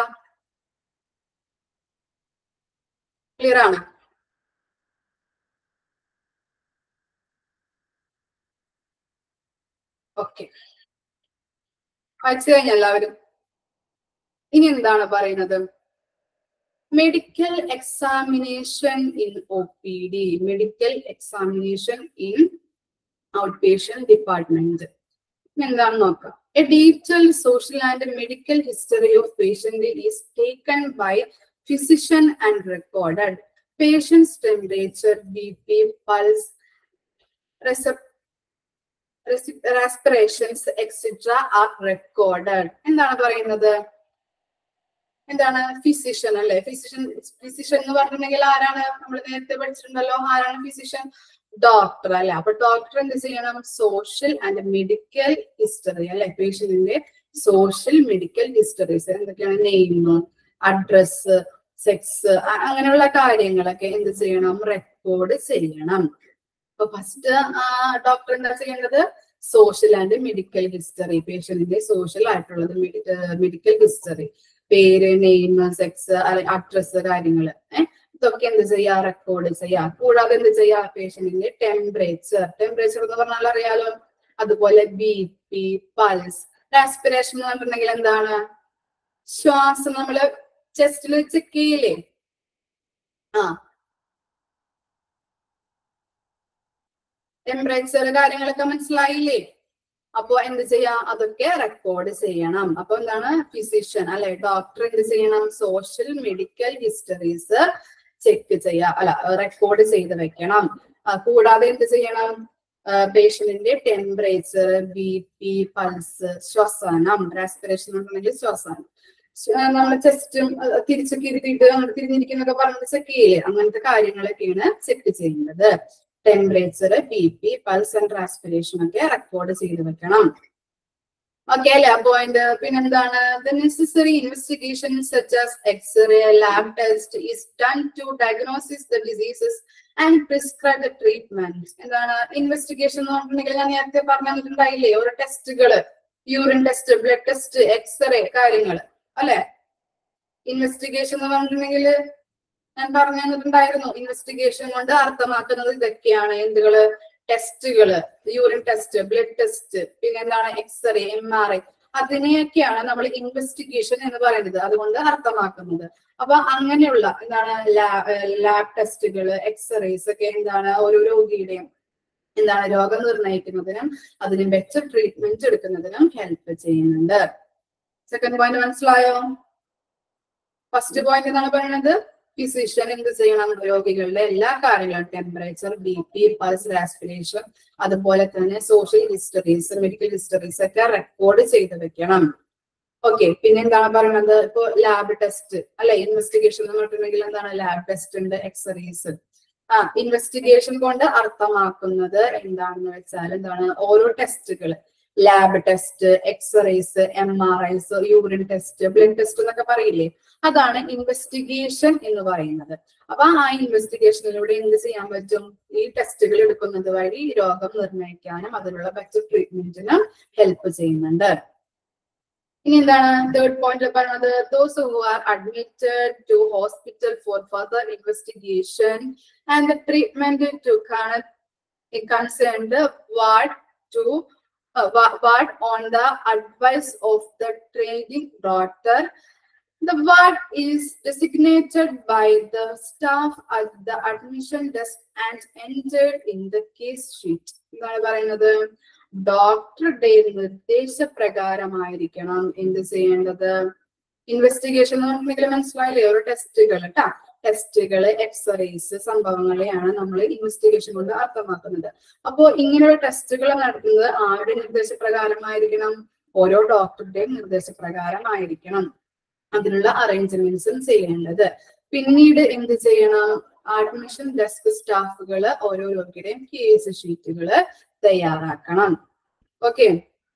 ക്ലിയർ ആണ് ഓക്കെ വായിച്ചു കഴിഞ്ഞ എല്ലാവരും ഇനി എന്താണ് പറയുന്നത് medical examination in O P D medical examination in out patient department എന്താണ് നോക്കാം a detail social and medical history of patient is taken by physician and recorded. Patient's temperature, BP, pulse, recep- recep- respirations, etc. are recorded. എന്താണ് പറയുന്നത് എന്താണ് physician അല്ലെ physician physician എന്ന് പറഞ്ഞിട്ടുണ്ടെങ്കിൽ ആരാണ് നമ്മൾ നേരത്തെ പഠിച്ചിട്ടുണ്ടല്ലോ ആരാണ് ഫിസിഷ്യൻ ഡോക്ടർ അല്ലെ അപ്പൊ ഡോക്ടർ എന്ത് ചെയ്യണം സോഷ്യൽ ആൻഡ് മെഡിക്കൽ ഹിസ്റ്ററി അല്ലെ പേഷ്യന്റിന്റെ സോഷ്യൽ മെഡിക്കൽ ഹിസ്റ്ററീസ് എന്തൊക്കെയാണ് നെയിം അഡ്രസ് സെക്സ് അങ്ങനെയുള്ള കാര്യങ്ങളൊക്കെ എന്ത് ചെയ്യണം റെക്കോർഡ് ചെയ്യണം അപ്പൊ ഫസ്റ്റ് ഡോക്ടർ എന്താ ചെയ്യേണ്ടത് സോഷ്യൽ ആൻഡ് മെഡിക്കൽ ഹിസ്റ്ററി പേഷ്യന്റിന്റെ സോഷ്യൽ ആയിട്ടുള്ളത് മെഡിക്കൽ ഹിസ്റ്ററി പേര് നെയിം സെക്സ് അഡ്രസ് കാര്യങ്ങൾ ഏഹ് ഇതൊക്കെ എന്ത് ചെയ്യാ റെക്കോർഡ് ചെയ്യാ കൂടാതെ എന്ത് ചെയ്യാ പേഷ്യന്റിന്റെ ടെമ്പറേച്ചർ ടെമ്പറേച്ചർ എന്ന് പറഞ്ഞാൽ അറിയാലോ അതുപോലെ ബി പി പൾസ് റെസ്പിറേഷൻ എന്ന് പറഞ്ഞിട്ടുണ്ടെങ്കിൽ എന്താണ് ശ്വാസം നമ്മള് ചെസ്റ്റിൽ ചെക്ക് ചെയ്യില്ലേ ആ ടെമ്പറേച്ചർ കാര്യങ്ങളൊക്കെ മനസ്സിലായില്ലേ അപ്പൊ എന്ത് ചെയ്യാ അതൊക്കെ റെക്കോർഡ് ചെയ്യണം അപ്പൊ എന്താണ് ഫിസിഷ്യൻ അല്ലെ ഡോക്ടർ എന്ത് ചെയ്യണം സോഷ്യൽ മെഡിക്കൽ ഹിസ്റ്ററീസ് ചെക്ക് ചെയ്യാ അല്ല റെക്കോർഡ് ചെയ്ത് വെക്കണം കൂടാതെ എന്ത് ചെയ്യണം പേഷ്യന്റിന്റെ ടെമ്പറേച്ചർ ബി പി പൾസ് ശ്വസനം റെസ്പിറേഷൻ എന്നുണ്ടെങ്കിൽ ശ്വസനം നമ്മൾ ചെസ്റ്റും തിരിച്ചൊക്കെ ഇരുത്തിയിട്ട് അങ്ങോട്ട് തിരിഞ്ഞിരിക്കുന്നൊക്കെ പറഞ്ഞ് ചെക്ക് ചെയ്യില്ലേ അങ്ങനത്തെ കാര്യങ്ങളൊക്കെയാണ് ചെക്ക് ചെയ്യുന്നത് temperature B P pulse and transpiration ഒക്കെ റെക്കോർഡ് ചെയ്ത് വെക്കണം ഓക്കെ അല്ലെ പോയിന്റ് പിന്നെന്താണ് the necessary investigation such as x-ray lab test is done to diagnosis the diseases and prescribe the treatment എന്താണ് ഇൻവെസ്റ്റിഗേഷൻ എന്ന് പറഞ്ഞിട്ടുണ്ടെങ്കിൽ ഞാൻ നേരത്തെ പറഞ്ഞിട്ടുണ്ടായില്ലേ ഓരോ ടെസ്റ്റുകള് urine test blood test x-ray കാര്യങ്ങൾ അല്ലെ ഇൻവെസ്റ്റിഗേഷൻ എന്ന് പറഞ്ഞിട്ടുണ്ടെങ്കിൽ ഞാൻ പറഞ്ഞു തന്നിട്ടുണ്ടായിരുന്നു ഇൻവെസ്റ്റിഗേഷൻ കൊണ്ട് അർത്ഥമാക്കുന്നത് ഇതൊക്കെയാണ് എന്തുകള് ടെസ്റ്റുകള് യൂറിൻ ടെസ്റ്റ് ബ്ലഡ് ടെസ്റ്റ് പിന്നെ എന്താണ് എക്സ്റേ എം ആർ ഐ അതിനെയൊക്കെയാണ് നമ്മൾ ഇൻവെസ്റ്റിഗേഷൻ എന്ന് പറയുന്നത് അതുകൊണ്ട് അർത്ഥമാക്കുന്നത് അപ്പൊ അങ്ങനെയുള്ള എന്താണ് ലാബ് ടെസ്റ്റുകള് എക്സ്റേസ് ഒക്കെ എന്താണ് ഓരോ രോഗിയുടെയും എന്താണ് രോഗം നിർണ്ണയിക്കുന്നതിനും അതിന് ബെറ്റർ ട്രീറ്റ്മെന്റ് എടുക്കുന്നതിനും ഹെൽപ്പ് ചെയ്യുന്നുണ്ട് സെക്കൻഡ് പോയിന്റ് മനസ്സിലായോ ഫസ്റ്റ് പോയിന്റ് എന്താണ് പറയുന്നത് ഫിസിഷ്യൻ എന്ത് ചെയ്യണം രോഗികളുടെ എല്ലാ കാര്യങ്ങളും temperature B P pulse aspiration അതുപോലെ തന്നെ സോഷ്യൽ ഹിസ്റ്ററീസ് മെഡിക്കൽ ഹിസ്റ്ററീസ് ഒക്കെ റെക്കോർഡ് ചെയ്ത് വെക്കണം ഓക്കെ പിന്നെ എന്താണ് പറയുന്നത് ഇപ്പൊ ലാബ് ടെസ്റ്റ് അല്ലെ ഇൻവെസ്റ്റിഗേഷൻ എന്ന് പറഞ്ഞിട്ടുണ്ടെങ്കിൽ എന്താണ് ലാബ് ടെസ്റ്റ് ഉണ്ട് എക്സ്റേസ് ആ ഇൻവെസ്റ്റിഗേഷൻ കൊണ്ട് അർത്ഥമാക്കുന്നത് എന്താണെന്ന് വെച്ചാൽ എന്താണ് ഓരോ ടെസ്റ്റുകൾ lab test x-rays M R Is urine test blood test എന്നൊക്കെ പറയില്ലേ അതാണ് ഇൻവെസ്റ്റിഗേഷൻ എന്ന് പറയുന്നത് അപ്പൊ ആ ഇൻവെസ്റ്റിഗേഷനിലൂടെ എന്ത് ചെയ്യാൻ പറ്റും ഈ ടെസ്റ്റുകൾ എടുക്കുന്നത് വഴി രോഗം നിർണ്ണയിക്കാനും അതിനുള്ള ബെറ്റർ ട്രീറ്റ്മെന്റിനും ഹെൽപ്പ് ചെയ്യുന്നുണ്ട് ഇനി എന്താണ് തേർഡ് പോയിന്റ് പറയുന്നത് those who are admitted to hospital for further investigation and the treatment to concerned what to uh, what on the advice of the training doctor The ward is designated by the staff at the admission desk and entered in the case sheet. എന്താണ് പറയുന്നത് ഡോക്ടറുടെ നിർദ്ദേശപ്രകാരമായിരിക്കണം എന്ത് ചെയ്യേണ്ടത് investigation എന്നുണ്ടെങ്കിൽ മനസ്സിലായില്ലേ ഒരു ടെസ്റ്റുകൾ കേട്ടാ ടെസ്റ്റുകൾ എക്സ്റേസ് സംഭവങ്ങളെയാണ് നമ്മൾ ഇൻവെസ്റ്റിഗേഷൻ കൊണ്ട് അർത്ഥമാക്കുന്നത് അപ്പോ ഇങ്ങനെയുള്ള ടെസ്റ്റുകൾ നടത്തുന്നത് ആരുടെ നിർദ്ദേശപ്രകാരമായിരിക്കണം ഓരോ ഡോക്ടറുടെയും നിർദ്ദേശപ്രകാരമായിരിക്കണം അതിനുള്ള അറേഞ്ച്മെന്റ്സും ചെയ്യേണ്ടത് പിന്നീട് എന്ത് ചെയ്യണം അഡ്മിഷൻ ഡെസ്ക് സ്റ്റാഫുകൾ ഓരോ രോഗിയുടെയും കേസ് ഷീറ്റുകൾ തയ്യാറാക്കണം ഓക്കെ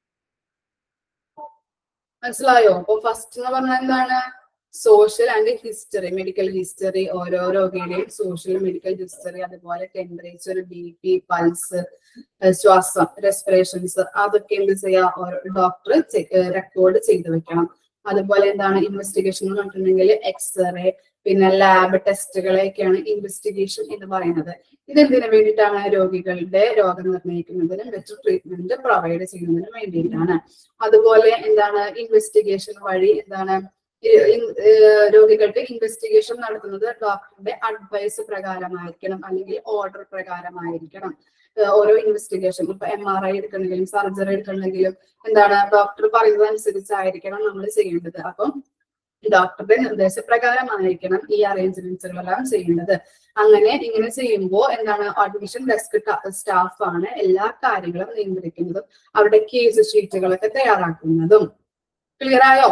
മനസ്സിലായോ അപ്പൊ ഫസ്റ്റ് എന്ന് പറഞ്ഞാൽ എന്താണ് social and history medical history ഓരോ രോഗിയുടെയും സോഷ്യൽ മെഡിക്കൽ ഹിസ്റ്ററി അതുപോലെ ടെമ്പറേച്ചർ ബി പി പൾസ് ശ്വാസം റെസ്പിറേഷൻസ് അതൊക്കെ എന്ത് ചെയ്യാ ഡോക്ടർ റെക്കോർഡ് ചെയ്ത് വെക്കണം അതുപോലെ എന്താണ് ഇൻവെസ്റ്റിഗേഷൻ എന്ന് പറഞ്ഞിട്ടുണ്ടെങ്കിൽ എക്സ്റേ പിന്നെ ലാബ് ടെസ്റ്റുകളെയൊക്കെയാണ് ഇൻവെസ്റ്റിഗേഷൻ എന്ന് പറയുന്നത് ഇതെന്തിനു വേണ്ടിയിട്ടാണ് രോഗികളുടെ രോഗം നിർണ്ണയിക്കുന്നതിനും ബെറ്റർ ട്രീറ്റ്മെന്റ് പ്രൊവൈഡ് ചെയ്യുന്നതിനും വേണ്ടിയിട്ടാണ് അതുപോലെ എന്താണ് ഇൻവെസ്റ്റിഗേഷൻ വഴി എന്താണ് ഈ- ഈ- ഏഹ് രോഗികൾക്ക് ഇൻവെസ്റ്റിഗേഷൻ നടത്തുന്നത് ഡോക്ടറുടെ അഡ്വൈസ് പ്രകാരമായിരിക്കണം അല്ലെങ്കിൽ ഓർഡർ പ്രകാരമായിരിക്കണം ഏഹ് ഓരോ ഇൻവെസ്റ്റിഗേഷൻ ഇപ്പൊ എം ആർ ഐ എടുക്കണമെങ്കിലും സർജറി എടുക്കണമെങ്കിലും എന്താണ് ഡോക്ടർ പറയുന്നത് അനുസരിച്ചായിരിക്കണം നമ്മൾ ചെയ്യേണ്ടത് അപ്പം ഡോക്ടറുടെ നിർദ്ദേശപ്രകാരമായിരിക്കണം ഈ അറേഞ്ച്മെന്റ്സുകളെല്ലാം ചെയ്യേണ്ടത് അങ്ങനെ ഇങ്ങനെ ചെയ്യുമ്പോൾ എന്താണ് അഡ്മിഷൻ ഡെസ്ക് സ്റ്റാഫ് ആണ് എല്ലാ കാര്യങ്ങളും നിയന്ത്രിക്കുന്നതും അവരുടെ കേസ് ഷീറ്റുകളൊക്കെ തയ്യാറാക്കുന്നതും ക്ലിയർ ആയോ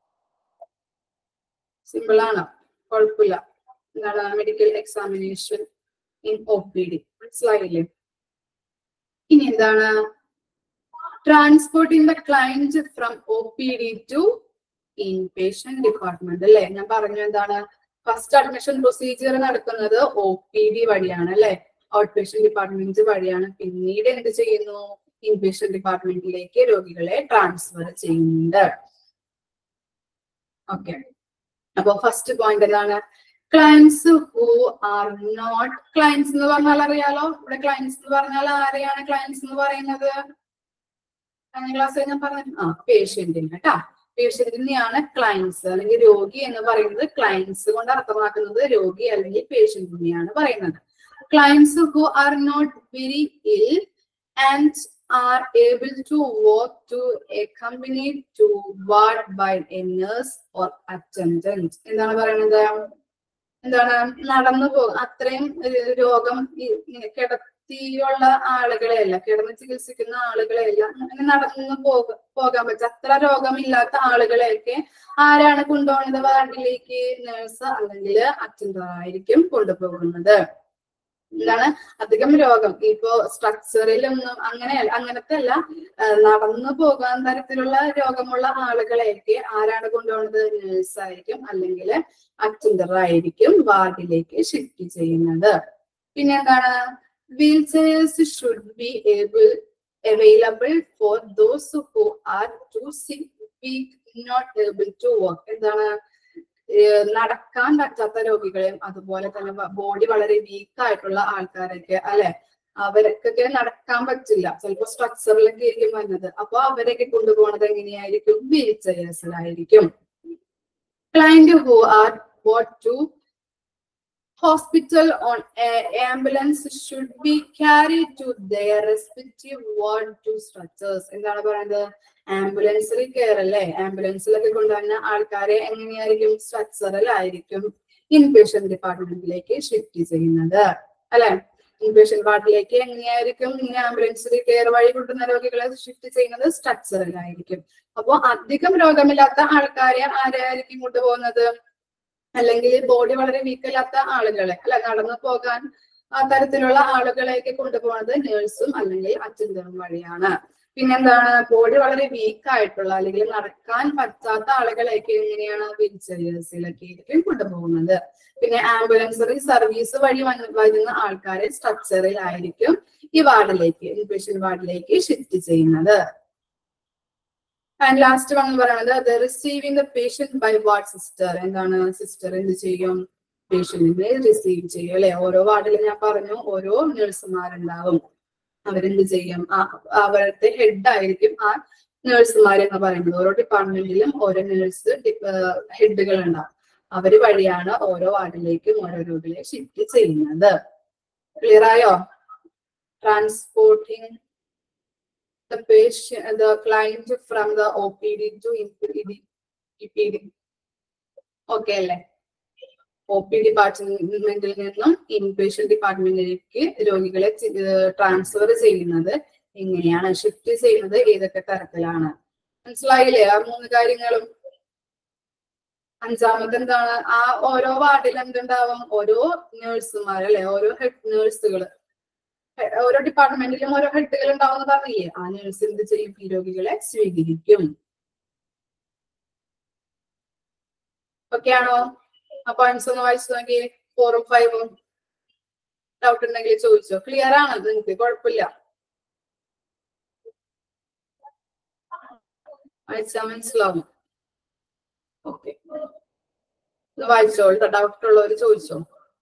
സിമ്പിൾ ആണ് കുഴപ്പമില്ല എന്താണ് medical examination in O P D മനസ്സിലായില്ലേ ഇനി എന്താണ് transporting the client from O P D to in patient department അല്ലെ ഞാൻ പറഞ്ഞു എന്താണ് ഫസ്റ്റ് അഡ്മിഷൻ പ്രൊസീജിയർ നടക്കുന്നത് ഒ പി ഡി വഴിയാണ് അല്ലെ ഔട്ട് പേഷ്യന്റ് ഡിപ്പാർട്ട്മെന്റ് വഴിയാണ് പിന്നീട് എന്ത് ചെയ്യുന്നു ഇൻ പേഷ്യന്റ് ഡിപ്പാർട്ട്മെന്റിലേക്ക് രോഗികളെ ട്രാൻസ്ഫർ ചെയ്യുന്നുണ്ട് ഓക്കെ അപ്പൊ ഫസ്റ്റ് പോയിന്റ് എന്താണ് clients who are not clients എന്ന് പറഞ്ഞാൽ അറിയാലോ ഇവിടെ ക്ലയൻസ് എന്ന് പറഞ്ഞാൽ ആരെയാണ് ക്ലയൻസ് എന്ന് പറയുന്നത് കഴിഞ്ഞ ക്ലാസ്സിൽ ഞാൻ പറഞ്ഞു ആ പേഷ്യന്റിന് കേട്ടാ പേഷ്യന്റിനെയാണ് ക്ലയൻസ് അല്ലെങ്കിൽ രോഗി എന്ന് പറയുന്നത് ക്ലയൻസ് കൊണ്ട് അർത്ഥമാക്കുന്നത് രോഗി അല്ലെങ്കിൽ പേഷ്യന്റിനെയാണ് പറയുന്നത് clients who are not very ill and are able to walk to accompanied to ward by a nurse or attendant എന്താണ് പറയുന്നത് എന്താണ് നടന്നു പോകും അത്രയും ഏർ രോഗം ഈ ഇങ്ങനെ കിടത്തിയുള്ള ആളുകളെയല്ല കിടന്ന് ചികിത്സിക്കുന്ന ആളുകളെയല്ല അങ്ങനെ നടന്നു പോക പോകാൻ പറ്റും അത്ര രോഗമില്ലാത്ത ആളുകളെയൊക്കെ ആരാണ് കൊണ്ടുപോകുന്നത് വാർഡിലേക്ക് നേഴ്സ് അല്ലെങ്കിൽ അറ്റൻഡർ ആയിരിക്കും കൊണ്ടുപോകുന്നത് എന്താണ് അധികം രോഗം ഇപ്പോ സ്ട്രക്ചറിലൊന്നും അങ്ങനെയല്ല അങ്ങനത്തെ അല്ല ആ, നടന്നു പോകാൻ തരത്തിലുള്ള രോഗമുള്ള ആളുകളെയൊക്കെ ആരാണ് കൊണ്ടുപോകുന്നത് നേഴ്സ് ആയിരിക്കും അല്ലെങ്കിൽ അറ്റൻഡർ ആയിരിക്കും വാർഡിലേക്ക് ഷിഫ്റ്റ് ചെയ്യുന്നത് പിന്നെ എന്താണ് wheelchairs should be able available for those who are too sick not able to work എന്താണ് ഏഹ് നടക്കാൻ പറ്റാത്ത രോഗികളെയും അതുപോലെ തന്നെ ബോഡി വളരെ വീക്ക് ആയിട്ടുള്ള ആൾക്കാരൊക്കെ അല്ലെ അവർക്കൊക്കെ നടക്കാൻ പറ്റില്ല ചിലപ്പോ സ്ട്രക്ചറിലൊക്കെ ആയിരിക്കും വരുന്നത് അപ്പൊ അവരൊക്കെ കൊണ്ടുപോകുന്നത് എങ്ങനെയായിരിക്കും വീൽ ചെയർസിലായിരിക്കും client who are brought to hospital on a ambulance should be carried to their respective ward to structures എന്താണ് പറയുന്നത് ആംബുലൻസിൽ കയറല്ലേ ആംബുലൻസിലൊക്കെ കൊണ്ടുവന്ന ആൾക്കാരെ എങ്ങനെയായിരിക്കും സ്ട്രക്ചറിലായിരിക്കും ഇൻപേഷ്യന്റ് ഡിപ്പാർട്ട്മെന്റിലേക്ക് ഷിഫ്റ്റ് ചെയ്യുന്നത് അല്ലെ ഇൻപേഷ്യന്റ് വാർഡിലേക്ക് എങ്ങനെയായിരിക്കും ഇങ്ങനെ ആംബുലൻസിൽ കയറി വഴി കൊണ്ടുവന്ന രോഗികളെ ഷിഫ്റ്റ് ചെയ്യുന്നത് സ്ട്രക്ചറിലായിരിക്കും അപ്പൊ അധികം രോഗമില്ലാത്ത ആൾക്കാരെ ആരായിരിക്കും കൊണ്ടുപോകുന്നത് അല്ലെങ്കിൽ ബോഡി വളരെ വീക്ക് അല്ലാത്ത ആളുകളെ അല്ലെ നടന്നു പോകാൻ ആ തരത്തിലുള്ള ആളുകളെയൊക്കെ കൊണ്ടുപോകുന്നത് നേഴ്സും അല്ലെങ്കിൽ അറ്റൻഡറും വഴിയാണ് പിന്നെന്താണ് ബോഡി വളരെ വീക്ക് ആയിട്ടുള്ള അല്ലെങ്കിൽ നടക്കാൻ പറ്റാത്ത ആളുകളെയൊക്കെ എങ്ങനെയാണ് വീൽ ചെയർസിലൊക്കെ ആയിരിക്കും കൊണ്ടുപോകുന്നത് പിന്നെ ആംബുലൻസറി സർവീസ് വഴി വന്ന് വരുന്ന ആൾക്കാരെ സ്ട്രക്ചറിലായിരിക്കും ഈ വാർഡിലേക്ക് ഇൻപേഷ്യൻ വാർഡിലേക്ക് ഷിഫ്റ്റ് ചെയ്യുന്നത് ആൻഡ് ലാസ്റ്റ് വൺ എന്ന് പറയുന്നത് receiving the patient by ward sister എന്താണ് സിസ്റ്റർ എന്ത് ചെയ്യും പേഷ്യന്റിനെ റിസീവ് ചെയ്യും അല്ലെ ഓരോ വാർഡിലും ഞാൻ പറഞ്ഞു ഓരോ നഴ്സുമാരുണ്ടാവും അവരെന്ത് ചെയ്യും ആ അവരുടെ ഹെഡ് ആയിരിക്കും ആ നഴ്സുമാർ എന്ന് പറയുന്നത് ഓരോ ഡിപ്പാർട്ട്മെന്റിലും ഓരോ നഴ്സ് ഹെഡുകൾ ഉണ്ടാവും അവര് വഴിയാണ് ഓരോ വാർഡിലേക്കും ഓരോ രോഗികളെ ഷിഫ്റ്റ് ചെയ്യുന്നത് ക്ലിയർ ആയോ transporting the patient, the client from the OPD to EPD. EPD. Okay അല്ലേ ഒ പി ഡിപ്പാർട്ട്മെന്റിൽ നിന്നും ഇൻപേഷ്യൻ ഡിപ്പാർട്ട്മെന്റിലേക്ക് രോഗികളെ ട്രാൻസ്ഫർ ചെയ്യുന്നത് എങ്ങനെയാണ് ഷിഫ്റ്റ് ചെയ്യുന്നത് ഏതൊക്കെ തരത്തിലാണ് മനസ്സിലായില്ലേ ആ മൂന്ന് കാര്യങ്ങളും അഞ്ചാമത് എന്താണ് ആ ഓരോ വാർഡിൽ എന്തുണ്ടാവും ഓരോ നഴ്സുമാർ അല്ലെ ഓരോ ഹെഡ് നഴ്സുകൾ ഓരോ ഡിപ്പാർട്ട്മെന്റിലും ഓരോ ഹെഡുകൾ ഉണ്ടാവുന്ന പറഞ്ഞില്ലേ ആ നഴ്സ് എന്ത് ചെയ്യും ഈ രോഗികളെ സ്വീകരിക്കും ഓക്കെ ആണോ ആ പോയിന്റ്സ് ഒന്ന് വായിച്ചു നോക്കി ഫോറും ഫൈവും ഡൗട്ട് ഉണ്ടെങ്കിൽ ചോദിച്ചോ ക്ലിയർ ആണ് നിങ്ങൾക്ക് കുഴപ്പമില്ല വായിച്ചാൽ മനസ്സിലാവും ഓക്കെ വായിച്ചോ ഡൗട്ട് ഉള്ളവർ ചോദിച്ചോ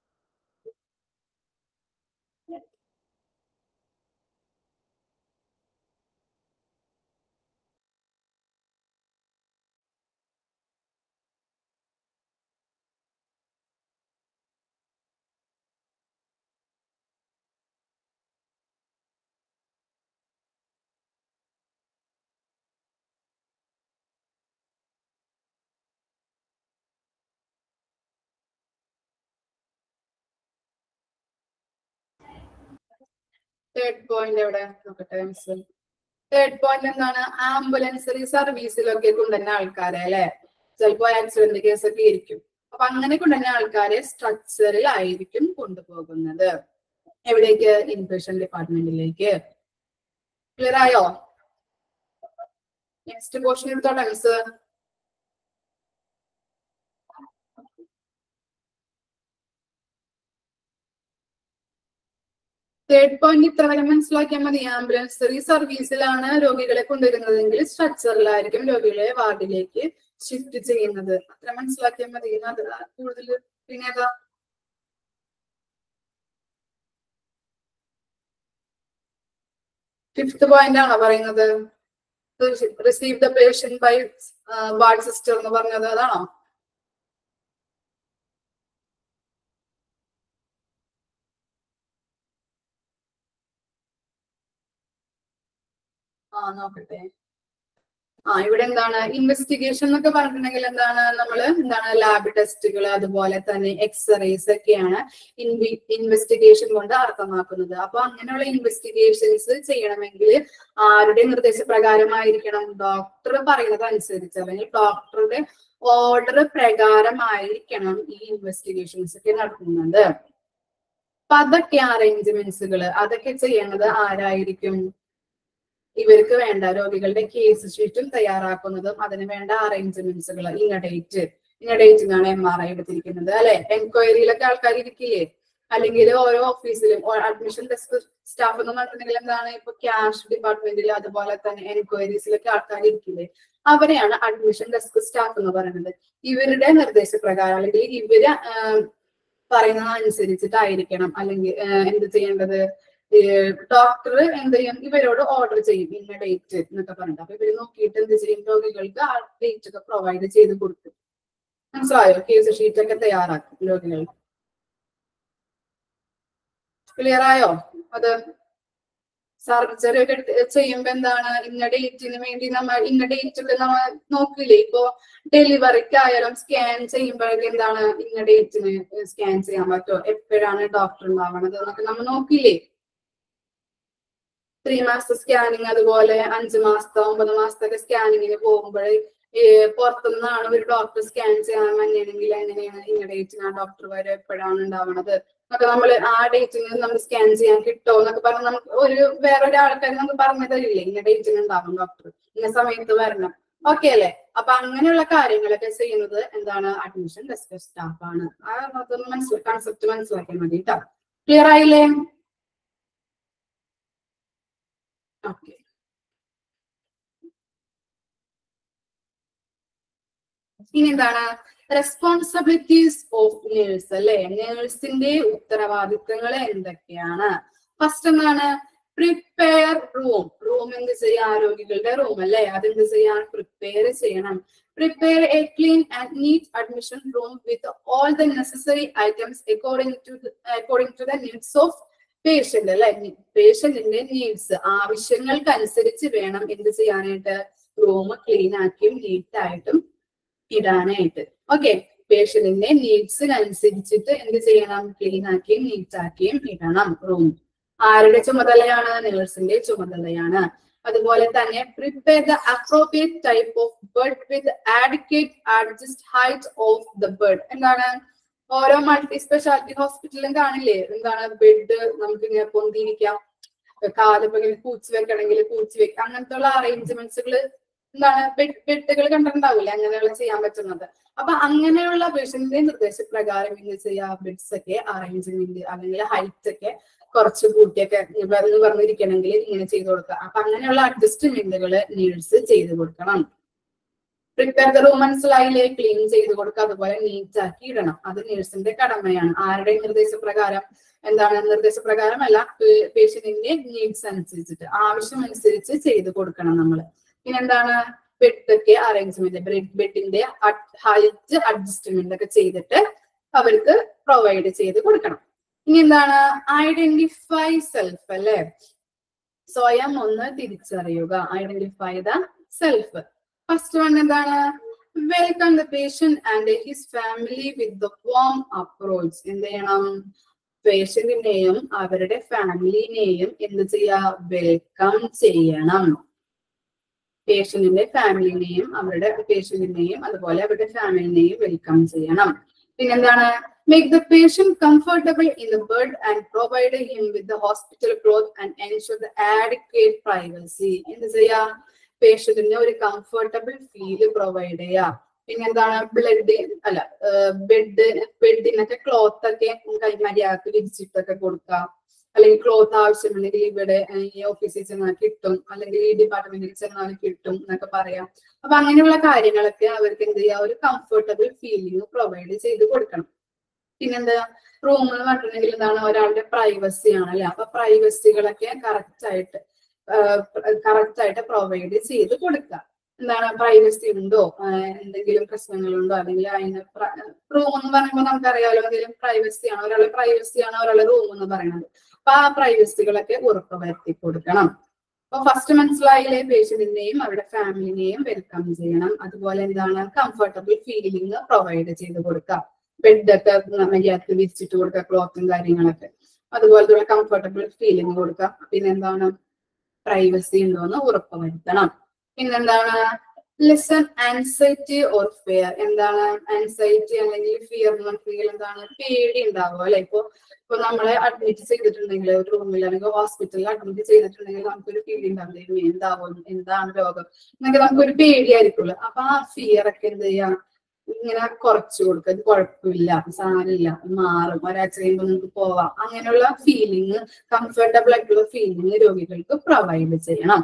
തേർഡ് പോയിന്റ് എവിടെ നോക്കട്ടെ മിസ് തേർഡ് പോയിന്റ് എന്താണ് ആംബുലൻസറി സർവീസിലൊക്കെ കൊണ്ടുവന്ന ആൾക്കാരെ അല്ലെ ചിലപ്പോ ആക്സിഡന്റ് കേസൊക്കെ ഇരിക്കും അപ്പൊ അങ്ങനെ കൊണ്ടുവന്ന ആൾക്കാരെ സ്ട്രക്ചറിലായിരിക്കും കൊണ്ടുപോകുന്നത് എവിടേക്ക് ഇൻഫെക്ഷൻ ഡിപ്പാർട്ട്മെന്റിലേക്ക് ക്ലിയർ ആയോ നെക്സ്റ്റ് പോർഷൻ എടുത്തോട്ടെ മിസ് തേർഡ് പോയിന്റ് ഇത്ര വരെ മനസ്സിലാക്കിയാൽ മതി ആംബുലൻസറി സർവീസിലാണ് രോഗികളെ കൊണ്ടുവരുന്നതെങ്കിൽ സ്ട്രക്ചറിലായിരിക്കും രോഗികളെ വാർഡിലേക്ക് ഷിഫ്റ്റ് ചെയ്യുന്നത് അത്ര മനസ്സിലാക്കിയാൽ മതി അത് കൂടുതൽ പിന്നെ ഏതാ ഫിഫ്ത് പോയിന്റ് ആണോ പറയുന്നത് receive the patient by ward sister എന്ന് പറഞ്ഞത് അതാണോ ആ നോക്കട്ടെ ആ ഇവിടെ എന്താണ് ഇൻവെസ്റ്റിഗേഷൻ എന്നൊക്കെ പറഞ്ഞിട്ടുണ്ടെങ്കിൽ എന്താണ് നമ്മൾ എന്താണ് ലാബ് ടെസ്റ്റുകൾ അതുപോലെ തന്നെ എക്സ്റേസ് ഒക്കെയാണ് ഇൻവെസ്റ്റിഗേഷൻ കൊണ്ട് അർത്ഥമാക്കുന്നത് അപ്പൊ അങ്ങനെയുള്ള ഇൻവെസ്റ്റിഗേഷൻസ് ചെയ്യണമെങ്കിൽ ആരുടെ നിർദ്ദേശപ്രകാരമായിരിക്കണം ഡോക്ടർ പറയുന്നത് അനുസരിച്ച് അല്ലെങ്കിൽ ഡോക്ടറുടെ ഓർഡർ പ്രകാരമായിരിക്കണം ഈ ഇൻവെസ്റ്റിഗേഷൻസ് ഒക്കെ നടത്തുന്നത് അപ്പൊ അതൊക്കെ അറേഞ്ച്മെന്റ്സുകൾ അതൊക്കെ ചെയ്യേണ്ടത് ആരായിരിക്കും ഇവർക്ക് വേണ്ട രോഗികളുടെ കേസ് ഷീറ്റും തയ്യാറാക്കുന്നതും അതിന് വേണ്ട അറേഞ്ച്മെന്റ്സുകൾ ഇന്ന ഡേറ്റ് ഇന്ന ഡേറ്റിംഗ് ആണ് എം ആർ ഐ എടുത്തിരിക്കുന്നത് അല്ലെ എൻക്വയറിയിലൊക്കെ ആൾക്കാർ ഇരിക്കില്ലേ അല്ലെങ്കിൽ ഓരോ ഓഫീസിലും അഡ്മിഷൻ ഡെസ്ക് സ്റ്റാഫ് എന്ന് പറഞ്ഞിട്ടുണ്ടെങ്കിൽ എന്താണ് ഇപ്പൊ ക്യാഷ് ഡിപ്പാർട്ട്മെന്റിൽ അതുപോലെ തന്നെ എൻക്വയറീസിലൊക്കെ ആൾക്കാർ ഇരിക്കില്ലേ അവരെയാണ് അഡ്മിഷൻ ഡെസ്ക് സ്റ്റാഫ് എന്ന് പറയുന്നത് ഇവരുടെ നിർദ്ദേശപ്രകാരം അല്ലെങ്കിൽ ഇവര് പറയുന്നത് അനുസരിച്ചിട്ടായിരിക്കണം അല്ലെങ്കിൽ എന്ത് ചെയ്യേണ്ടത് ഡോക്ടർ എന്ത് ചെയ്യും ഇവരോട് ഓർഡർ ചെയ്യും ഇന്ന ഡേറ്റ് എന്നൊക്കെ പറഞ്ഞിട്ട് അപ്പൊ ഇവര് നോക്കിയിട്ട് എന്ത് ചെയ്യും രോഗികൾക്ക് ആ ഡേറ്റ് ഒക്കെ പ്രൊവൈഡ് ചെയ്ത് കൊടുക്കും മനസ്സിലായോ കേസ് ഷീറ്റ് ഒക്കെ തയ്യാറാക്കും രോഗികൾക്ക് ക്ലിയർ ആയോ അത് സർജറി ഒക്കെ ചെയ്യുമ്പോ എന്താണ് ഇന്ന ഡേറ്റിന് വേണ്ടി നമ്മൾ ഇന്ന ഡേറ്റ് ഒക്കെ നമ്മൾ നോക്കില്ലേ ഇപ്പൊ ഡെലിവറിക്ക് ആയാലും സ്കാൻ ചെയ്യുമ്പോഴൊക്കെ എന്താണ് ഇന്ന ഡേറ്റിന് സ്കാൻ ചെയ്യാൻ പറ്റുമോ എപ്പോഴാണ് ഡോക്ടർ ഉണ്ടാവണത് എന്നൊക്കെ നമ്മൾ നോക്കില്ലേ ത്രീ മാസത്തെ സ്കാനിങ് അതുപോലെ അഞ്ച് മാസത്തെ ഒമ്പത് മാസത്തെ ഒക്കെ സ്കാനിങ്ങിന് പോകുമ്പോൾ പുറത്തുനിന്നാണ് ഒരു ഡോക്ടർ സ്കാൻ ചെയ്യാൻ വന്നിരുന്നെങ്കിൽ എങ്ങനെയാണ് ഇന്ന ഡേറ്റിന് ആ ഡോക്ടർ വരെ എപ്പോഴാണ് ഉണ്ടാവണത് എന്നൊക്കെ നമ്മൾ ആ ഡേറ്റിന് നമ്മൾ സ്കാൻ ചെയ്യാൻ കിട്ടുമോ എന്നൊക്കെ പറഞ്ഞ് നമുക്ക് ഒരു വേറൊരു ആൾക്കാർ നമുക്ക് പറഞ്ഞു തരില്ലേ ഇന്ന ഡേറ്റിന് ഉണ്ടാവും ഡോക്ടർ ഇന്ന സമയത്ത് വരണം ഓക്കെ അല്ലേ അപ്പൊ അങ്ങനെയുള്ള കാര്യങ്ങളൊക്കെ ചെയ്യുന്നത് എന്താണ് അഡ്മിഷൻ ഡെസ്ക് സ്റ്റാഫ് ആണ് ആ അതൊന്ന് മനസ്സിലാക്കി കൺസെപ്റ്റ് മനസ്സിലാക്കിയാൽ മതി കേട്ടോ ക്ലിയർ ആയില്ലേ ഓക്കെ ഇനി എന്താണ് റെസ്പോൺസിബിലിറ്റീസ് ഓഫ് നേഴ്സ് അല്ലെ നേഴ്സിന്റെ ഉത്തരവാദിത്തങ്ങൾ എന്തൊക്കെയാണ് ഫസ്റ്റ് എന്താണ് പ്രിപ്പയർ റൂം റൂം എന്ത് ചെയ്യാം രോഗികളുടെ റൂം അല്ലേ അതെന്ത് ചെയ്യാൻ പ്രിപ്പയർ ചെയ്യണം prepare a clean and neat admission room with all the necessary items according to according to the needs of patient അല്ലെ പേഷ്യന്റിന്റെ നീഡ്സ് ആവശ്യങ്ങൾക്കനുസരിച്ച് വേണം എന്ത് ചെയ്യാനായിട്ട് റൂം ക്ലീൻ ആക്കിയും നീറ്റ് ആയിട്ടും ഇടാനായിട്ട് ഓക്കെ പേഷ്യന്റിന്റെ നീഡ്സിനനുസരിച്ചിട്ട് എന്ത് ചെയ്യണം ക്ലീൻ ആക്കിയും നീറ്റ് ആക്കിയും ഇടണം റൂം ആരുടെ ചുമതലയാണ് നേഴ്സിന്റെ ചുമതലയാണ് അതുപോലെ തന്നെ prepare the appropriate type of bed with adequate adjust height of the bed എന്താണ് ഓരോ മൾട്ടി സ്പെഷ്യാലിറ്റി ഹോസ്പിറ്റലിലും കാണില്ലേ എന്താണ് ബെഡ് നമുക്ക് ഇങ്ങനെ പൊന്തിയിരിക്കാം കാലിപ്പോ ഇങ്ങനെ കൂച്ചി വെക്കണമെങ്കിൽ കൂച്ചി വെക്കാം അങ്ങനത്തെ ഉള്ള അറേഞ്ച്മെന്റ്സുകൾ എന്താണ് ബെഡുകൾ കണ്ടിട്ടുണ്ടാവില്ലേ അങ്ങനെയുള്ള ചെയ്യാൻ പറ്റുന്നത് അപ്പൊ അങ്ങനെയുള്ള പേഷ്യന്റിന്റെ നിർദ്ദേശപ്രകാരം ഇങ്ങനെ ചെയ്യാം ബെഡ്സ് ഒക്കെ അറേഞ്ച്മെന്റ് അല്ലെങ്കിൽ ഹൈറ്റ് ഒക്കെ കുറച്ച് കൂട്ടിയൊക്കെ എന്ന് പറഞ്ഞിരിക്കണമെങ്കിൽ ഇങ്ങനെ ചെയ്തു കൊടുക്കുക അപ്പൊ അങ്ങനെയുള്ള അഡ്ജസ്റ്റ്മെന്റുകൾ നീഡ്സ് ചെയ്തു കൊടുക്കണം പ്രിപ്പയർ ദ റൂം മനസ്സിലായില്ലേ ക്ലീൻ ചെയ്ത് കൊടുക്കുക അതുപോലെ നീറ്റ് ആക്കി ഇടണം അത് നേഴ്സിന്റെ കടമയാണ് ആരുടെ നിർദ്ദേശപ്രകാരം എന്താണ് നിർദ്ദേശപ്രകാരം അല്ല പേഷ്യന്റിന്റെ നീഡ്സ് അനുസരിച്ചിട്ട് ആവശ്യം അനുസരിച്ച് ചെയ്ത് കൊടുക്കണം നമ്മൾ പിന്നെ എന്താണ് ബെഡൊക്കെ അറേഞ്ച്മെന്റ് ബെഡിന്റെ ഹൈറ്റ് അഡ്ജസ്റ്റ്മെന്റ് ഒക്കെ ചെയ്തിട്ട് അവർക്ക് പ്രൊവൈഡ് ചെയ്ത് കൊടുക്കണം ഇനി എന്താണ് ഐഡന്റിഫൈ സെൽഫ് അല്ലെ സ്വയം ഒന്ന് തിരിച്ചറിയുക identify the self first one എന്താണ് welcome the patient and his family with the warm approach എന്ത് ചെയ്യണം പേഷ്യന്റിനെയും അവരുടെ ഫാമിലിനെയും എന്ത് ചെയ്യാ വെൽക്കം ചെയ്യണം പേഷ്യന്റിന്റെ ഫാമിലിനെയും അവരുടെ പേഷ്യന്റിനെയും അതുപോലെ അവരുടെ ഫാമിലിനെയും വെൽക്കം ചെയ്യണം പിന്നെന്താണ് make the patient comfortable in the bed and provide him with the hospital cloth and ensure the adequate privacy എന്ത് ചെയ്യാ പേഷ്യന്റിന് ഒരു കംഫർട്ടബിൾ ഫീല് പ്രൊവൈഡ് ചെയ്യാ പിന്നെന്താണ് ബ്ലഡ് അല്ല ബെഡ് ബെഡിനൊക്കെ ക്ലോത്ത് ഒക്കെ കൈമര്യാദക്ക് വിരിച്ചിട്ടൊക്കെ കൊടുക്കാം അല്ലെങ്കിൽ ക്ലോത്ത് ആവശ്യമുണ്ടെങ്കിൽ ഇവിടെ ഈ ഓഫീസിൽ ചെന്നാൽ കിട്ടും അല്ലെങ്കിൽ ഈ ഡിപ്പാർട്ട്മെന്റിൽ ചെന്നാൽ കിട്ടും എന്നൊക്കെ പറയാം അപ്പൊ അങ്ങനെയുള്ള കാര്യങ്ങളൊക്കെ അവർക്ക് എന്ത് ചെയ്യാം ഒരു കംഫർട്ടബിൾ ഫീലിംഗ് പ്രൊവൈഡ് ചെയ്ത് കൊടുക്കണം പിന്നെന്താ റൂം എന്ന് പറഞ്ഞിട്ടുണ്ടെങ്കിൽ എന്താണ് ഒരാളുടെ പ്രൈവസി ആണ് അല്ലെ അപ്പൊ പ്രൈവസികളൊക്കെ കറക്റ്റ് ആയിട്ട് കറക്റ്റ് ആയിട്ട് പ്രൊവൈഡ് ചെയ്ത് കൊടുക്കുക എന്താണ് പ്രൈവസി ഉണ്ടോ എന്തെങ്കിലും പ്രശ്നങ്ങളുണ്ടോ അല്ലെങ്കിൽ അതിന് റൂം എന്ന് പറയുമ്പോൾ നമുക്കറിയാലോ എന്തെങ്കിലും പ്രൈവസി ആണ് ഒരാളുടെ പ്രൈവസി ആണ് ഒരാളുടെ റൂം എന്ന് പറയുന്നത് അപ്പൊ ആ പ്രൈവസികളൊക്കെ ഉറപ്പ് വരുത്തി കൊടുക്കണം അപ്പൊ ഫസ്റ്റ് മനസ്സിലായില്ലേ പേഷ്യന്റിനെയും അവരുടെ ഫാമിലിനെയും വെൽക്കം ചെയ്യണം അതുപോലെ എന്താണ് കംഫർട്ടബിൾ ഫീലിംഗ് പ്രൊവൈഡ് ചെയ്ത് കൊടുക്കുക ബെഡൊക്കെ മര്യാദക്ക് വിരിച്ചിട്ട് കൊടുക്കുക ക്ലോത്തും കാര്യങ്ങളൊക്കെ അതുപോലത്തെ കംഫർട്ടബിൾ ഫീലിംഗ് കൊടുക്കുക പിന്നെ പ്രൈവസി ഉണ്ടോ എന്ന് ഉറപ്പ് വരുത്തണം പിന്നെന്താണ് ലിസൺ ആൻസൈറ്റി ഓർ ഫിയർ എന്താണ് ആൻസൈറ്റി അല്ലെങ്കിൽ ഫിയർ എന്ന് ഫീൽ എന്താണ് പേടി ഉണ്ടാവുക അല്ലെ ഇപ്പൊ ഇപ്പൊ നമ്മളെ അഡ്മിറ്റ് ചെയ്തിട്ടുണ്ടെങ്കിൽ ഒരു റൂമിൽ അല്ലെങ്കിൽ ഹോസ്പിറ്റലിൽ അഡ്മിറ്റ് ചെയ്തിട്ടുണ്ടെങ്കിൽ നമുക്കൊരു ഫീൽ ഉണ്ടാവില്ല എന്താവും എന്താണ് രോഗം എന്നൊക്കെ നമുക്കൊരു പേടിയായിരിക്കുമല്ലോ അപ്പൊ ആ ഫിയർ ഒക്കെ എന്ത് ചെയ്യാം ഇങ്ങനെ കുറച്ചു കൊടുക്കുക ഇത് കുഴപ്പമില്ല സാരമില്ല മാറും ഒരാഴ്ച കഴിയുമ്പോൾ നമുക്ക് പോവാം അങ്ങനെയുള്ള ഫീലിംഗ് കംഫർട്ടബിൾ ആയിട്ടുള്ള ഫീലിംഗ് രോഗികൾക്ക് പ്രൊവൈഡ് ചെയ്യണം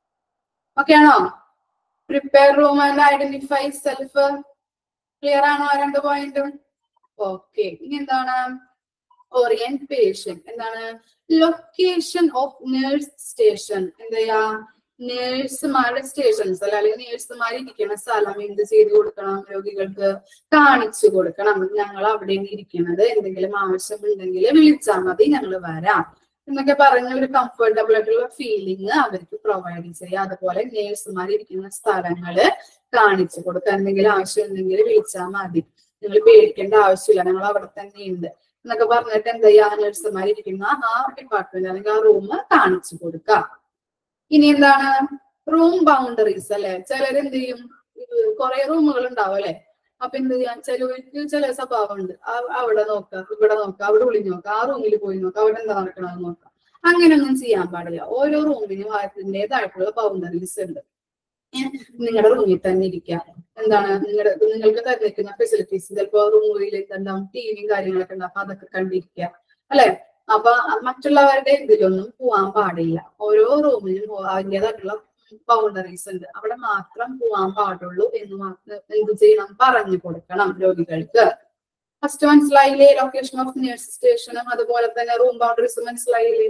ഓക്കെ ആണോ prepare room and identify self clear ആണോ ആ രണ്ട് പോയിന്റും ഓക്കെ ഇനി എന്താണ് ഓറിയന്റ് പേഷ്യന്റ് എന്താണ് ലൊക്കേഷൻ ഓഫ് നേഴ്സ് സ്റ്റേഷൻ എന്താ ചെയ്യാ നേഴ്സുമാരുടെ സ്റ്റേഷൻസ് അല്ല അല്ലെങ്കിൽ നേഴ്സുമാർ ഇരിക്കുന്ന സ്ഥലം എന്ത് ചെയ്ത് കൊടുക്കണം രോഗികൾക്ക് കാണിച്ചു കൊടുക്കണം ഞങ്ങൾ അവിടെ ഇരിക്കുന്നത് എന്തെങ്കിലും ആവശ്യമുണ്ടെങ്കിൽ വിളിച്ചാൽ മതി ഞങ്ങൾ വരാം എന്നൊക്കെ പറഞ്ഞ ഒരു കംഫർട്ടബിൾ ആയിട്ടുള്ള ഫീലിംഗ് അവർക്ക് പ്രൊവൈഡ് ചെയ്യുക അതുപോലെ നേഴ്സുമാർ ഇരിക്കുന്ന സ്ഥലങ്ങള് കാണിച്ചു കൊടുക്കുക എന്തെങ്കിലും ആവശ്യം ഉണ്ടെങ്കിൽ വിളിച്ചാൽ മതി നിങ്ങൾ പേടിക്കേണ്ട ആവശ്യമില്ല ഞങ്ങൾ അവിടെ തന്നെ ഉണ്ട് എന്നൊക്കെ പറഞ്ഞിട്ട് എന്താ ചെയ്യാ നഴ്സുമാർ ഇരിക്കുന്ന ആ ഡിപ്പാർട്ട്മെന്റ് അല്ലെങ്കിൽ ആ റൂം കാണിച്ചു കൊടുക്കുക ഇനി എന്താണ് റൂം ബൗണ്ടറീസ് അല്ലെ ചിലർ എന്ത് ചെയ്യും കുറെ റൂമുകൾ ഉണ്ടാവും അല്ലെ അപ്പൊ എന്ത് ചെയ്യാൻ ചിലവർക്ക് ചില സ്വഭാവമുണ്ട് അവിടെ നോക്കാം ഇവിടെ നോക്കാം അവിടെ ഒളിഞ്ഞു നോക്കാം ആ റൂമിൽ പോയി നോക്കാം അവിടെ എന്താ നടക്കണമെന്ന് നോക്കാം അങ്ങനെയൊന്നും ചെയ്യാൻ പാടില്ല ഓരോ റൂമിനും അതിൻ്റെതായിട്ടുള്ള ബൗണ്ടറീസ് ഉണ്ട് നിങ്ങളുടെ റൂമിൽ തന്നെ ഇരിക്കാം എന്താണ് നിങ്ങളുടെ നിങ്ങൾക്ക് തന്നിരിക്കുന്ന ഫെസിലിറ്റീസ് ചിലപ്പോ റൂമിൽ എന്തുണ്ടാവും ടിവിയും കാര്യങ്ങളൊക്കെ ഉണ്ടാവും അപ്പൊ അതൊക്കെ കണ്ടിരിക്കുക അല്ലെ അപ്പൊ മറ്റുള്ളവരുടെ ഇതിലൊന്നും പോവാൻ പാടില്ല ഓരോ റൂമിനും അതിൻ്റെതായിട്ടുള്ള ബൗണ്ടറീസ് ഉണ്ട് അവിടെ മാത്രം പോവാൻ പാടുള്ളൂ എന്ന് മാത്രം എന്ത് ചെയ്യണം പറഞ്ഞു കൊടുക്കണം രോഗികൾക്ക് ഫസ്റ്റ് മനസ്സിലായില്ലേ ലൊക്കേഷൻ ഓഫ് നേഴ്സ് സ്റ്റേഷനും അതുപോലെ തന്നെ റൂം ബൗണ്ടറീസ് മനസ്സിലായില്ലേ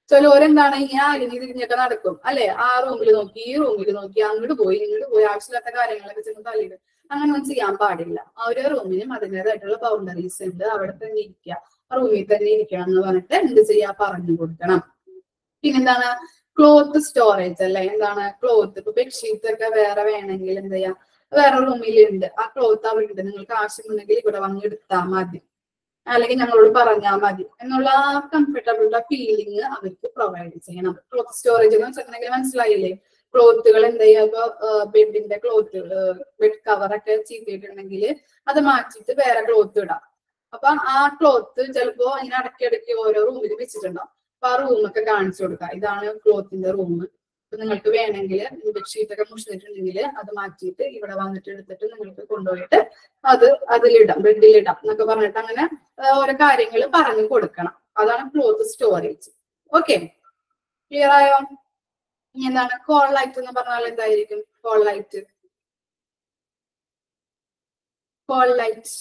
ചിലവരെന്താണ് ഇങ്ങനെ അരിഞ്ഞു തിരിഞ്ഞൊക്കെ നടക്കും അല്ലെ ആ റൂമിൽ നോക്കി ഈ റൂമിൽ നോക്കി അങ്ങോട്ട് പോയി ഇങ്ങോട്ട് പോയി ആവശ്യമില്ലാത്ത കാര്യങ്ങളൊക്കെ ചെന്ന് തള്ളിയിടും അങ്ങനെ ഒന്നും ചെയ്യാൻ പാടില്ല ആ ഒരു റൂമിനും അതിൻ്റെതായിട്ടുള്ള ബൗണ്ടറീസ് ഉണ്ട് അവിടെ തന്നെ ഇരിക്കുക ആ റൂമിൽ തന്നെ ഇരിക്കണം എന്ന് പറഞ്ഞിട്ട് എന്ത് ചെയ്യാ പറഞ്ഞു കൊടുക്കണം പിന്നെന്താണ് ക്ലോത്ത് സ്റ്റോറേജ് അല്ലെ എന്താണ് ക്ലോത്ത് ഇപ്പൊ ബെഡ്ഷീറ്റ് ഒക്കെ വേറെ വേണമെങ്കിൽ എന്ത് ചെയ്യാം വേറെ റൂമിലുണ്ട് ആ ക്ലോത്ത് അവിടെ ഉണ്ട് നിങ്ങൾക്ക് ആവശ്യമുണ്ടെങ്കിൽ ഇവിടെ വന്ന് എടുത്താൽ മതി അല്ലെങ്കിൽ ഞങ്ങളോട് പറഞ്ഞാൽ മതി എന്നുള്ള ആ കംഫർട്ടബിൾ ഫീലിംഗ് അവർക്ക് പ്രൊവൈഡ് ചെയ്യണം ക്ലോത്ത് സ്റ്റോറേജ് എന്ന് വെച്ചിട്ടുണ്ടെങ്കിൽ മനസ്സിലായില്ലേ ക്ലോത്തുകൾ എന്ത് ചെയ്യുക ഇപ്പൊ ബെഡിന്റെ ക്ലോത്ത് ബെഡ് കവറൊക്കെ ചീത്തിയിട്ടുണ്ടെങ്കിൽ അത് മാറ്റിയിട്ട് വേറെ ക്ലോത്ത് ഇടാം അപ്പൊ ആ ക്ലോത്ത് ചിലപ്പോ ഇങ്ങനെ അടക്കിടക്കി ഓരോ റൂമിൽ വെച്ചിട്ടുണ്ടാവും അപ്പൊ ആ റൂമൊക്കെ കാണിച്ചു കൊടുക്കുക ഇതാണ് ക്ലോത്തിന്റെ റൂം അപ്പൊ നിങ്ങൾക്ക് വേണമെങ്കിൽ ബെഡ്ഷീറ്റ് ഒക്കെ മുഷിഞ്ഞിട്ടുണ്ടെങ്കിൽ അത് മാറ്റിയിട്ട് ഇവിടെ വന്നിട്ട് എടുത്തിട്ട് നിങ്ങൾക്ക് കൊണ്ടുപോയിട്ട് അത് അതിലിടാം ബെഡിലിടാം എന്നൊക്കെ പറഞ്ഞിട്ട് അങ്ങനെ ആ, ഓരോ കാര്യങ്ങൾ പറഞ്ഞു കൊടുക്കണം അതാണ് ക്ലോത്ത് സ്റ്റോറേജ് ഓക്കെ ക്ലിയർ ആയോ ഇനി എന്താണ് കോൾ ലൈറ്റ് എന്ന് പറഞ്ഞാൽ എന്തായിരിക്കും കോൾ ലൈറ്റ് കോൾ ലൈറ്റ്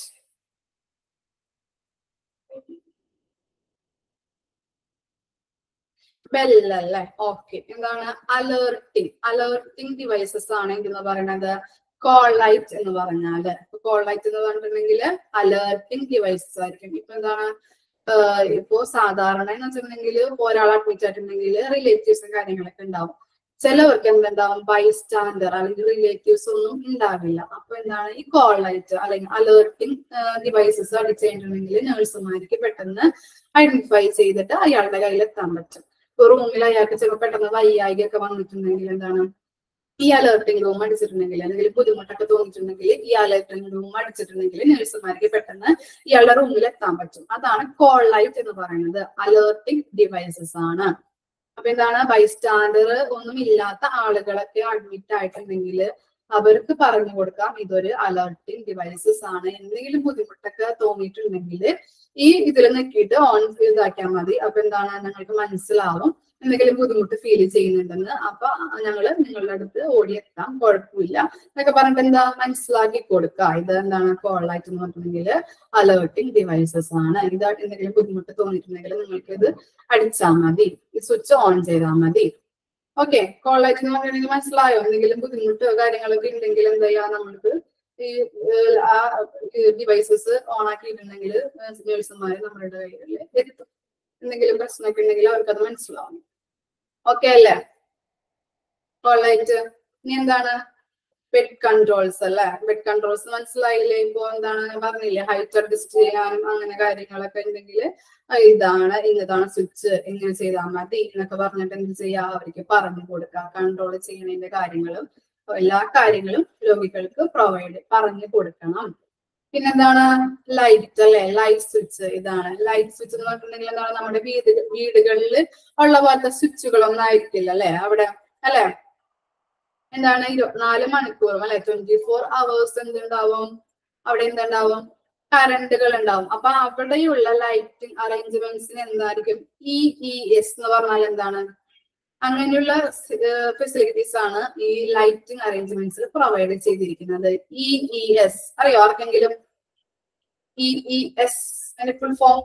ബെല്ലല്ലേ ഓക്കെ എന്താണ് അലേർട്ടിങ് അലേർട്ടിങ് ഡിവൈസസ് ആണ് എന്ന് പറയുന്നത് കോൾ ലൈറ്റ് എന്ന് പറഞ്ഞാല് കോൾ ലൈറ്റ് എന്ന് പറഞ്ഞിട്ടുണ്ടെങ്കിൽ അലേർട്ടിങ് ഡിവൈസസ് ആയിരിക്കും ഇപ്പൊ എന്താണ് ആഹ് ഇപ്പോ സാധാരണ എന്ന് വെച്ചിട്ടുണ്ടെങ്കിൽ ഒരാൾ അഡ്മിറ്റ് ആയിട്ടുണ്ടെങ്കിൽ റിലേറ്റീവ്സും കാര്യങ്ങളൊക്കെ ഉണ്ടാവും ചിലവർക്ക് എന്തുണ്ടാവും ബൈസ്റ്റാൻഡർ അല്ലെങ്കിൽ റിലേറ്റീവ്സ് ഒന്നും ഉണ്ടാവില്ല അപ്പൊ എന്താണ് ഈ കോൾ ലൈറ്റ് അല്ലെങ്കിൽ അലേർട്ടിങ് ഡിവൈസസ് അടിച്ചു കഴിഞ്ഞിട്ടുണ്ടെങ്കിൽ നഴ്സുമാർക്ക് പെട്ടെന്ന് ഐഡന്റിഫൈ ചെയ്തിട്ട് അയാളുടെ കയ്യിൽ എത്താൻ പറ്റും ഇപ്പൊ റൂമിൽ അയാൾക്ക് ചിലപ്പോൾ പെട്ടെന്ന് വയ്യായിക ഒക്കെ വന്നിട്ടുണ്ടെങ്കിൽ എന്താണ് ഈ അലേർട്ടിംഗ് റൂം അടിച്ചിട്ടുണ്ടെങ്കിൽ അല്ലെങ്കിൽ ബുദ്ധിമുട്ടൊക്കെ തോന്നിയിട്ടുണ്ടെങ്കിൽ ഈ അലേർട്ടിംഗ് റൂം അടിച്ചിട്ടുണ്ടെങ്കിൽ നഴ്സുമാർക്ക് പെട്ടെന്ന് ഇയാളുടെ റൂമിൽ എത്താൻ പറ്റും അതാണ് കോൾ ലൈറ്റ് എന്ന് പറയുന്നത് അലേർട്ടിംഗ് ഡിവൈസസ് ആണ് അപ്പൊ എന്താണ് ബൈസ്റ്റാൻഡർ ഒന്നും ഇല്ലാത്ത ആളുകളൊക്കെ അഡ്മിറ്റ് ആയിട്ടുണ്ടെങ്കിൽ അവർക്ക് പറഞ്ഞു കൊടുക്കാം ഇതൊരു അലേർട്ടിംഗ് ഡിവൈസസ് ആണ് എന്തെങ്കിലും ബുദ്ധിമുട്ടൊക്കെ തോന്നിയിട്ടുണ്ടെങ്കിൽ ഈ ഇതിൽ നിൽക്കിയിട്ട് ഓൺ ഇതാക്കിയാൽ മതി അപ്പൊ എന്താണ് നിങ്ങൾക്ക് മനസ്സിലാവും എന്തെങ്കിലും ബുദ്ധിമുട്ട് ഫീൽ ചെയ്യുന്നുണ്ടെന്ന് അപ്പൊ ഞങ്ങള് നിങ്ങളുടെ അടുത്ത് ഓടിയെത്താം കുഴപ്പമില്ല എന്നൊക്കെ പറഞ്ഞിട്ട് എന്താ മനസ്സിലാക്കി കൊടുക്കുക ഇത് എന്താണ് കോളായിട്ട് എന്ന് പറഞ്ഞിട്ടുണ്ടെങ്കിൽ അലേർട്ടിംഗ് ഡിവൈസസ് ആണ് ഇതായിട്ട് എന്തെങ്കിലും ബുദ്ധിമുട്ട് തോന്നിയിട്ടുണ്ടെങ്കിൽ നിങ്ങൾക്ക് ഇത് അടിച്ചാൽ മതി ഈ സ്വിച്ച് ഓൺ ചെയ്താൽ മതി ഓക്കെ കോളായിട്ട് എന്ന് പറഞ്ഞിട്ടുണ്ടെങ്കിൽ മനസ്സിലായോ എന്തെങ്കിലും ബുദ്ധിമുട്ടോ കാര്യങ്ങളൊക്കെ ഉണ്ടെങ്കിൽ എന്താ ചെയ്യാ നമ്മൾക്ക് ഈ ഏഹ്, ആ ഡിവൈസസ് ഓൺ ആക്കിയിട്ടുണ്ടെങ്കിൽ നേഴ്സുമാർ നമ്മുടെ കയ്യിൽ എത്തും എന്തെങ്കിലും പ്രശ്നമൊക്കെ ഉണ്ടെങ്കിൽ അവർക്കത് മനസ്സിലാവും ഓക്കെ അല്ലേ കോളായിട്ട് ഇനി എന്താണ് ബെഡ് കൺട്രോൾസ് അല്ലെ ബെഡ് കൺട്രോൾസ് മനസ്സിലായില്ലേ ഇപ്പൊ എന്താണ് ഞാൻ പറഞ്ഞില്ലേ ഹൈറ്റ് അഡ്ജസ്റ്റ് ചെയ്യാനും അങ്ങനെ കാര്യങ്ങളൊക്കെ ഉണ്ടെങ്കിൽ ഇതാണ് ഇന്നതാണ് സ്വിച്ച് ഇങ്ങനെ ചെയ്താൽ മതി എന്നൊക്കെ പറഞ്ഞിട്ട് എന്ത് ചെയ്യാ അവർക്ക് പറഞ്ഞു കൊടുക്കുക കൺട്രോൾ ചെയ്യുന്നതിന്റെ കാര്യങ്ങളും എല്ലാ കാര്യങ്ങളും രോഗികൾക്ക് പ്രൊവൈഡ് പറഞ്ഞു കൊടുക്കണം പിന്നെന്താണ് ലൈറ്റ് അല്ലെ ലൈറ്റ് സ്വിച്ച് ഇതാണ് ലൈറ്റ് സ്വിച്ച് എന്ന് പറഞ്ഞിട്ടുണ്ടെങ്കിൽ എന്താണ് നമ്മുടെ വീട് വീടുകളിൽ ഉള്ള പോലത്തെ സ്വിച്ചുകളൊന്നും ആയിരിക്കില്ല അല്ലെ അവിടെ അല്ലെ എന്താണ് ഇരുപത്തിനാല് മണിക്കൂറും അല്ലെ ട്വന്റി ഫോർ അവേഴ്സ് എന്തുണ്ടാവും അവിടെ എന്തുണ്ടാവും കറണ്ടുകൾ ഉണ്ടാവും അപ്പൊ അവിടെയുള്ള ലൈറ്റിംഗ് അറേഞ്ച്മെന്റ്സിന് എന്തായിരിക്കും ഇ ഇ എസ് എന്ന് പറഞ്ഞാൽ എന്താണ് അങ്ങനെയുള്ള ഫെസിലിറ്റീസ് ആണ് ഈ ലൈറ്റിംഗ് അറേഞ്ച്മെന്റ്സിൽ പ്രൊവൈഡ് ചെയ്തിരിക്കുന്നത് ഇ ഇ എസ് അറിയോ ആർക്കെങ്കിലും ഇ ഇ എസ് അതിന്റെ full form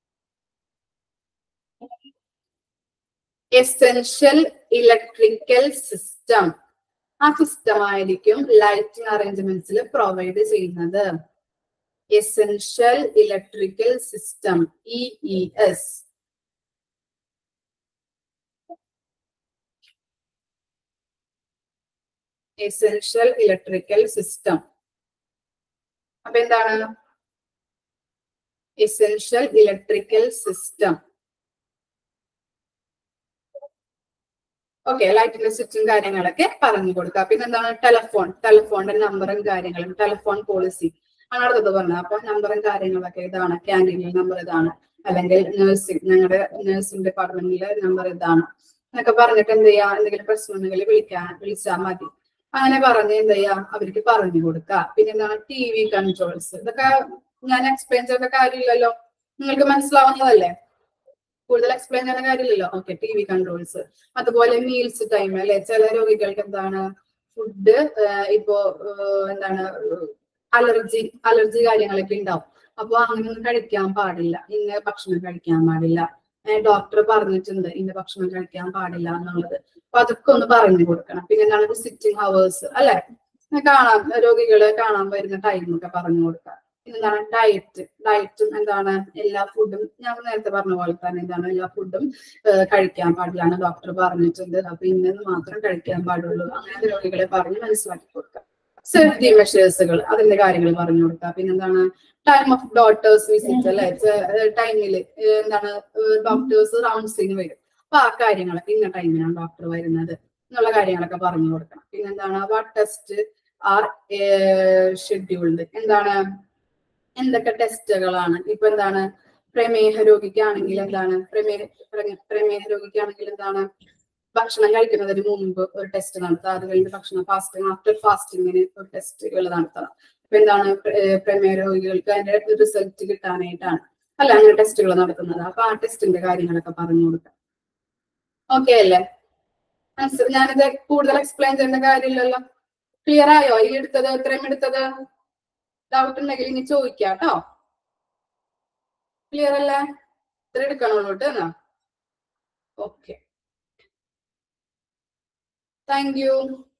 essential electrical system ആ സിസ്റ്റം ആയിരിക്കും ലൈറ്റിംഗ് അറേഞ്ച്മെന്റ്സിൽ പ്രൊവൈഡ് ചെയ്യുന്നത് essential electrical system E E S essential electrical system അപ്പൊ എന്താണ് എസെൻഷ്യൽ ഇലക്ട്രിക്കൽ സിസ്റ്റം ഓക്കെ ലൈറ്റിന്റെ സ്വിച്ചും കാര്യങ്ങളൊക്കെ പറഞ്ഞു കൊടുക്കുക പിന്നെ എന്താണ് ടെലഫോൺ ടെലഫോണിന്റെ നമ്പറും കാര്യങ്ങളും ടെലഫോൺ പോളിസി ആണ് അടുത്തത് പറഞ്ഞത് അപ്പൊ നമ്പറും കാര്യങ്ങളൊക്കെ ഇതാണ് ക്യാൻറ്റീനിൽ നമ്പർ ഇതാണ് അല്ലെങ്കിൽ നഴ്സിംഗ് ഞങ്ങളുടെ നഴ്സിംഗ് ഡിപ്പാർട്ട്മെന്റിലെ നമ്പർ ഇതാണ് എന്നൊക്കെ പറഞ്ഞിട്ട് എന്ത് ചെയ്യാ എന്തെങ്കിലും പ്രശ്നം ഉണ്ടെങ്കിൽ വിളിക്കാൻ വിളിച്ചാൽ മതി അങ്ങനെ പറഞ്ഞ് എന്ത് ചെയ്യാ അവർക്ക് പറഞ്ഞു കൊടുക്കുക പിന്നെ എന്താണ് ടി വി കൺട്രോൾസ് ഇതൊക്കെ ഞാൻ എക്സ്പ്ലെയിൻ ചെയ്ത കാര്യമില്ലല്ലോ നിങ്ങൾക്ക് മനസ്സിലാവുന്നതല്ലേ കൂടുതൽ എക്സ്പ്ലെയിൻ ചെയ്യുന്ന കാര്യമില്ലല്ലോ ഓക്കെ ടി വി കൺട്രോൾസ് അതുപോലെ മീൽസ് ടൈം അല്ലെ ചില രോഗികൾക്ക് എന്താണ് ഫുഡ് ഇപ്പോ ഏഹ്, എന്താണ് അലർജി അലർജി കാര്യങ്ങളൊക്കെ ഉണ്ടാവും അപ്പൊ അങ്ങനെയൊന്നും കഴിക്കാൻ പാടില്ല ഇന്ന ഭക്ഷണം കഴിക്കാൻ പാടില്ല ഡോക്ടർ പറഞ്ഞിട്ടുണ്ട് ഇന്ന ഭക്ഷണം കഴിക്കാൻ പാടില്ല എന്നുള്ളത് അപ്പൊ അതൊക്കെ ഒന്ന് പറഞ്ഞു കൊടുക്കണം പിന്നെ എന്താണ് വിസിറ്റിംഗ് ഹവേഴ്സ് അല്ലെ കാണാൻ രോഗികളെ കാണാൻ വരുന്ന ടൈം ഒക്കെ പറഞ്ഞു കൊടുക്കുക പിന്നെ എന്താണ് ഡയറ്റ് ഡയറ്റും എന്താണ് എല്ലാ ഫുഡും ഞാൻ നേരത്തെ പറഞ്ഞ പോലെ തന്നെ എന്താണ് എല്ലാ ഫുഡും കഴിക്കാൻ പാടില്ലാണ് ഡോക്ടർ പറഞ്ഞിട്ടുണ്ട് അപ്പൊ ഇന്നത് മാത്രം കഴിക്കാൻ പാടുള്ളൂ അങ്ങനെ രോഗികളെ പറഞ്ഞ് മനസ്സിലാക്കി കൊടുക്കുക സേഫ്റ്റി മെഷേഴ്സുകൾ അതിന്റെ കാര്യങ്ങൾ പറഞ്ഞു കൊടുക്കുക പിന്നെന്താണ് ടൈം ഓഫ് ഡോക്ടേഴ്സ് വിസിറ്റ് അല്ലെ ടൈമില് എന്താണ് ഡോക്ടേഴ്സ് റൗണ്ട്സിന് വരും അപ്പൊ ആ കാര്യങ്ങളൊക്കെ ഇന്ന ടൈമിനാണ് ഡോക്ടർ വരുന്നത് എന്നുള്ള കാര്യങ്ങളൊക്കെ പറഞ്ഞു കൊടുക്കണം പിന്നെന്താണ് വാട്ട് ടെസ്റ്റ് ആർ ഷെഡ്യൂൾഡ് എന്താണ് എന്തൊക്കെ ടെസ്റ്റുകളാണ് ഇപ്പൊ എന്താണ് പ്രമേഹ രോഗിക്കാണെങ്കിൽ എന്താണ് പ്രമേഹ പ്രമേ- പ്രമേഹ രോഗിക്കാണെങ്കിൽ എന്താണ് ഭക്ഷണം കഴിക്കുന്നതിന് മുമ്പ് ഒരു ടെസ്റ്റ് നടത്തുക അത് കഴിഞ്ഞ് ഭക്ഷണം ഫാസ്റ്റിംഗ് ആഫ്റ്റർ ഫാസ്റ്റിങ്ങിന് ഒരു ടെസ്റ്റുകൾ നടത്തണം അപ്പൊ എന്താണ് പ്ര- ഏർ പ്രമേഹ രോഗികൾക്ക് അതിന്റെ റിസൾട്ട് കിട്ടാനായിട്ടാണ് അല്ല അങ്ങനെ ടെസ്റ്റുകൾ നടത്തുന്നത് അപ്പൊ ആ ടെസ്റ്റിന്റെ കാര്യങ്ങളൊക്കെ പറഞ്ഞു കൊടുക്കാം ഓക്കെ അല്ലേ മനസ്സി- ഞാനിത് കൂടുതൽ എക്സ്പ്ലെയിൻ ചെയ്യേണ്ട കാര്യമില്ലല്ലോ ക്ലിയർ ആയോ ഈ എടുത്തത് ഇത്രയും എടുത്തത് ഡൗട്ട് ഉണ്ടെങ്കിൽ ഇനി ചോദിക്കാം കേട്ടോ ക്ലിയർ അല്ലേ ഇത്ര എടുക്കണുള്ളൂ കേട്ടോ ഓക്കെ താങ്ക് യു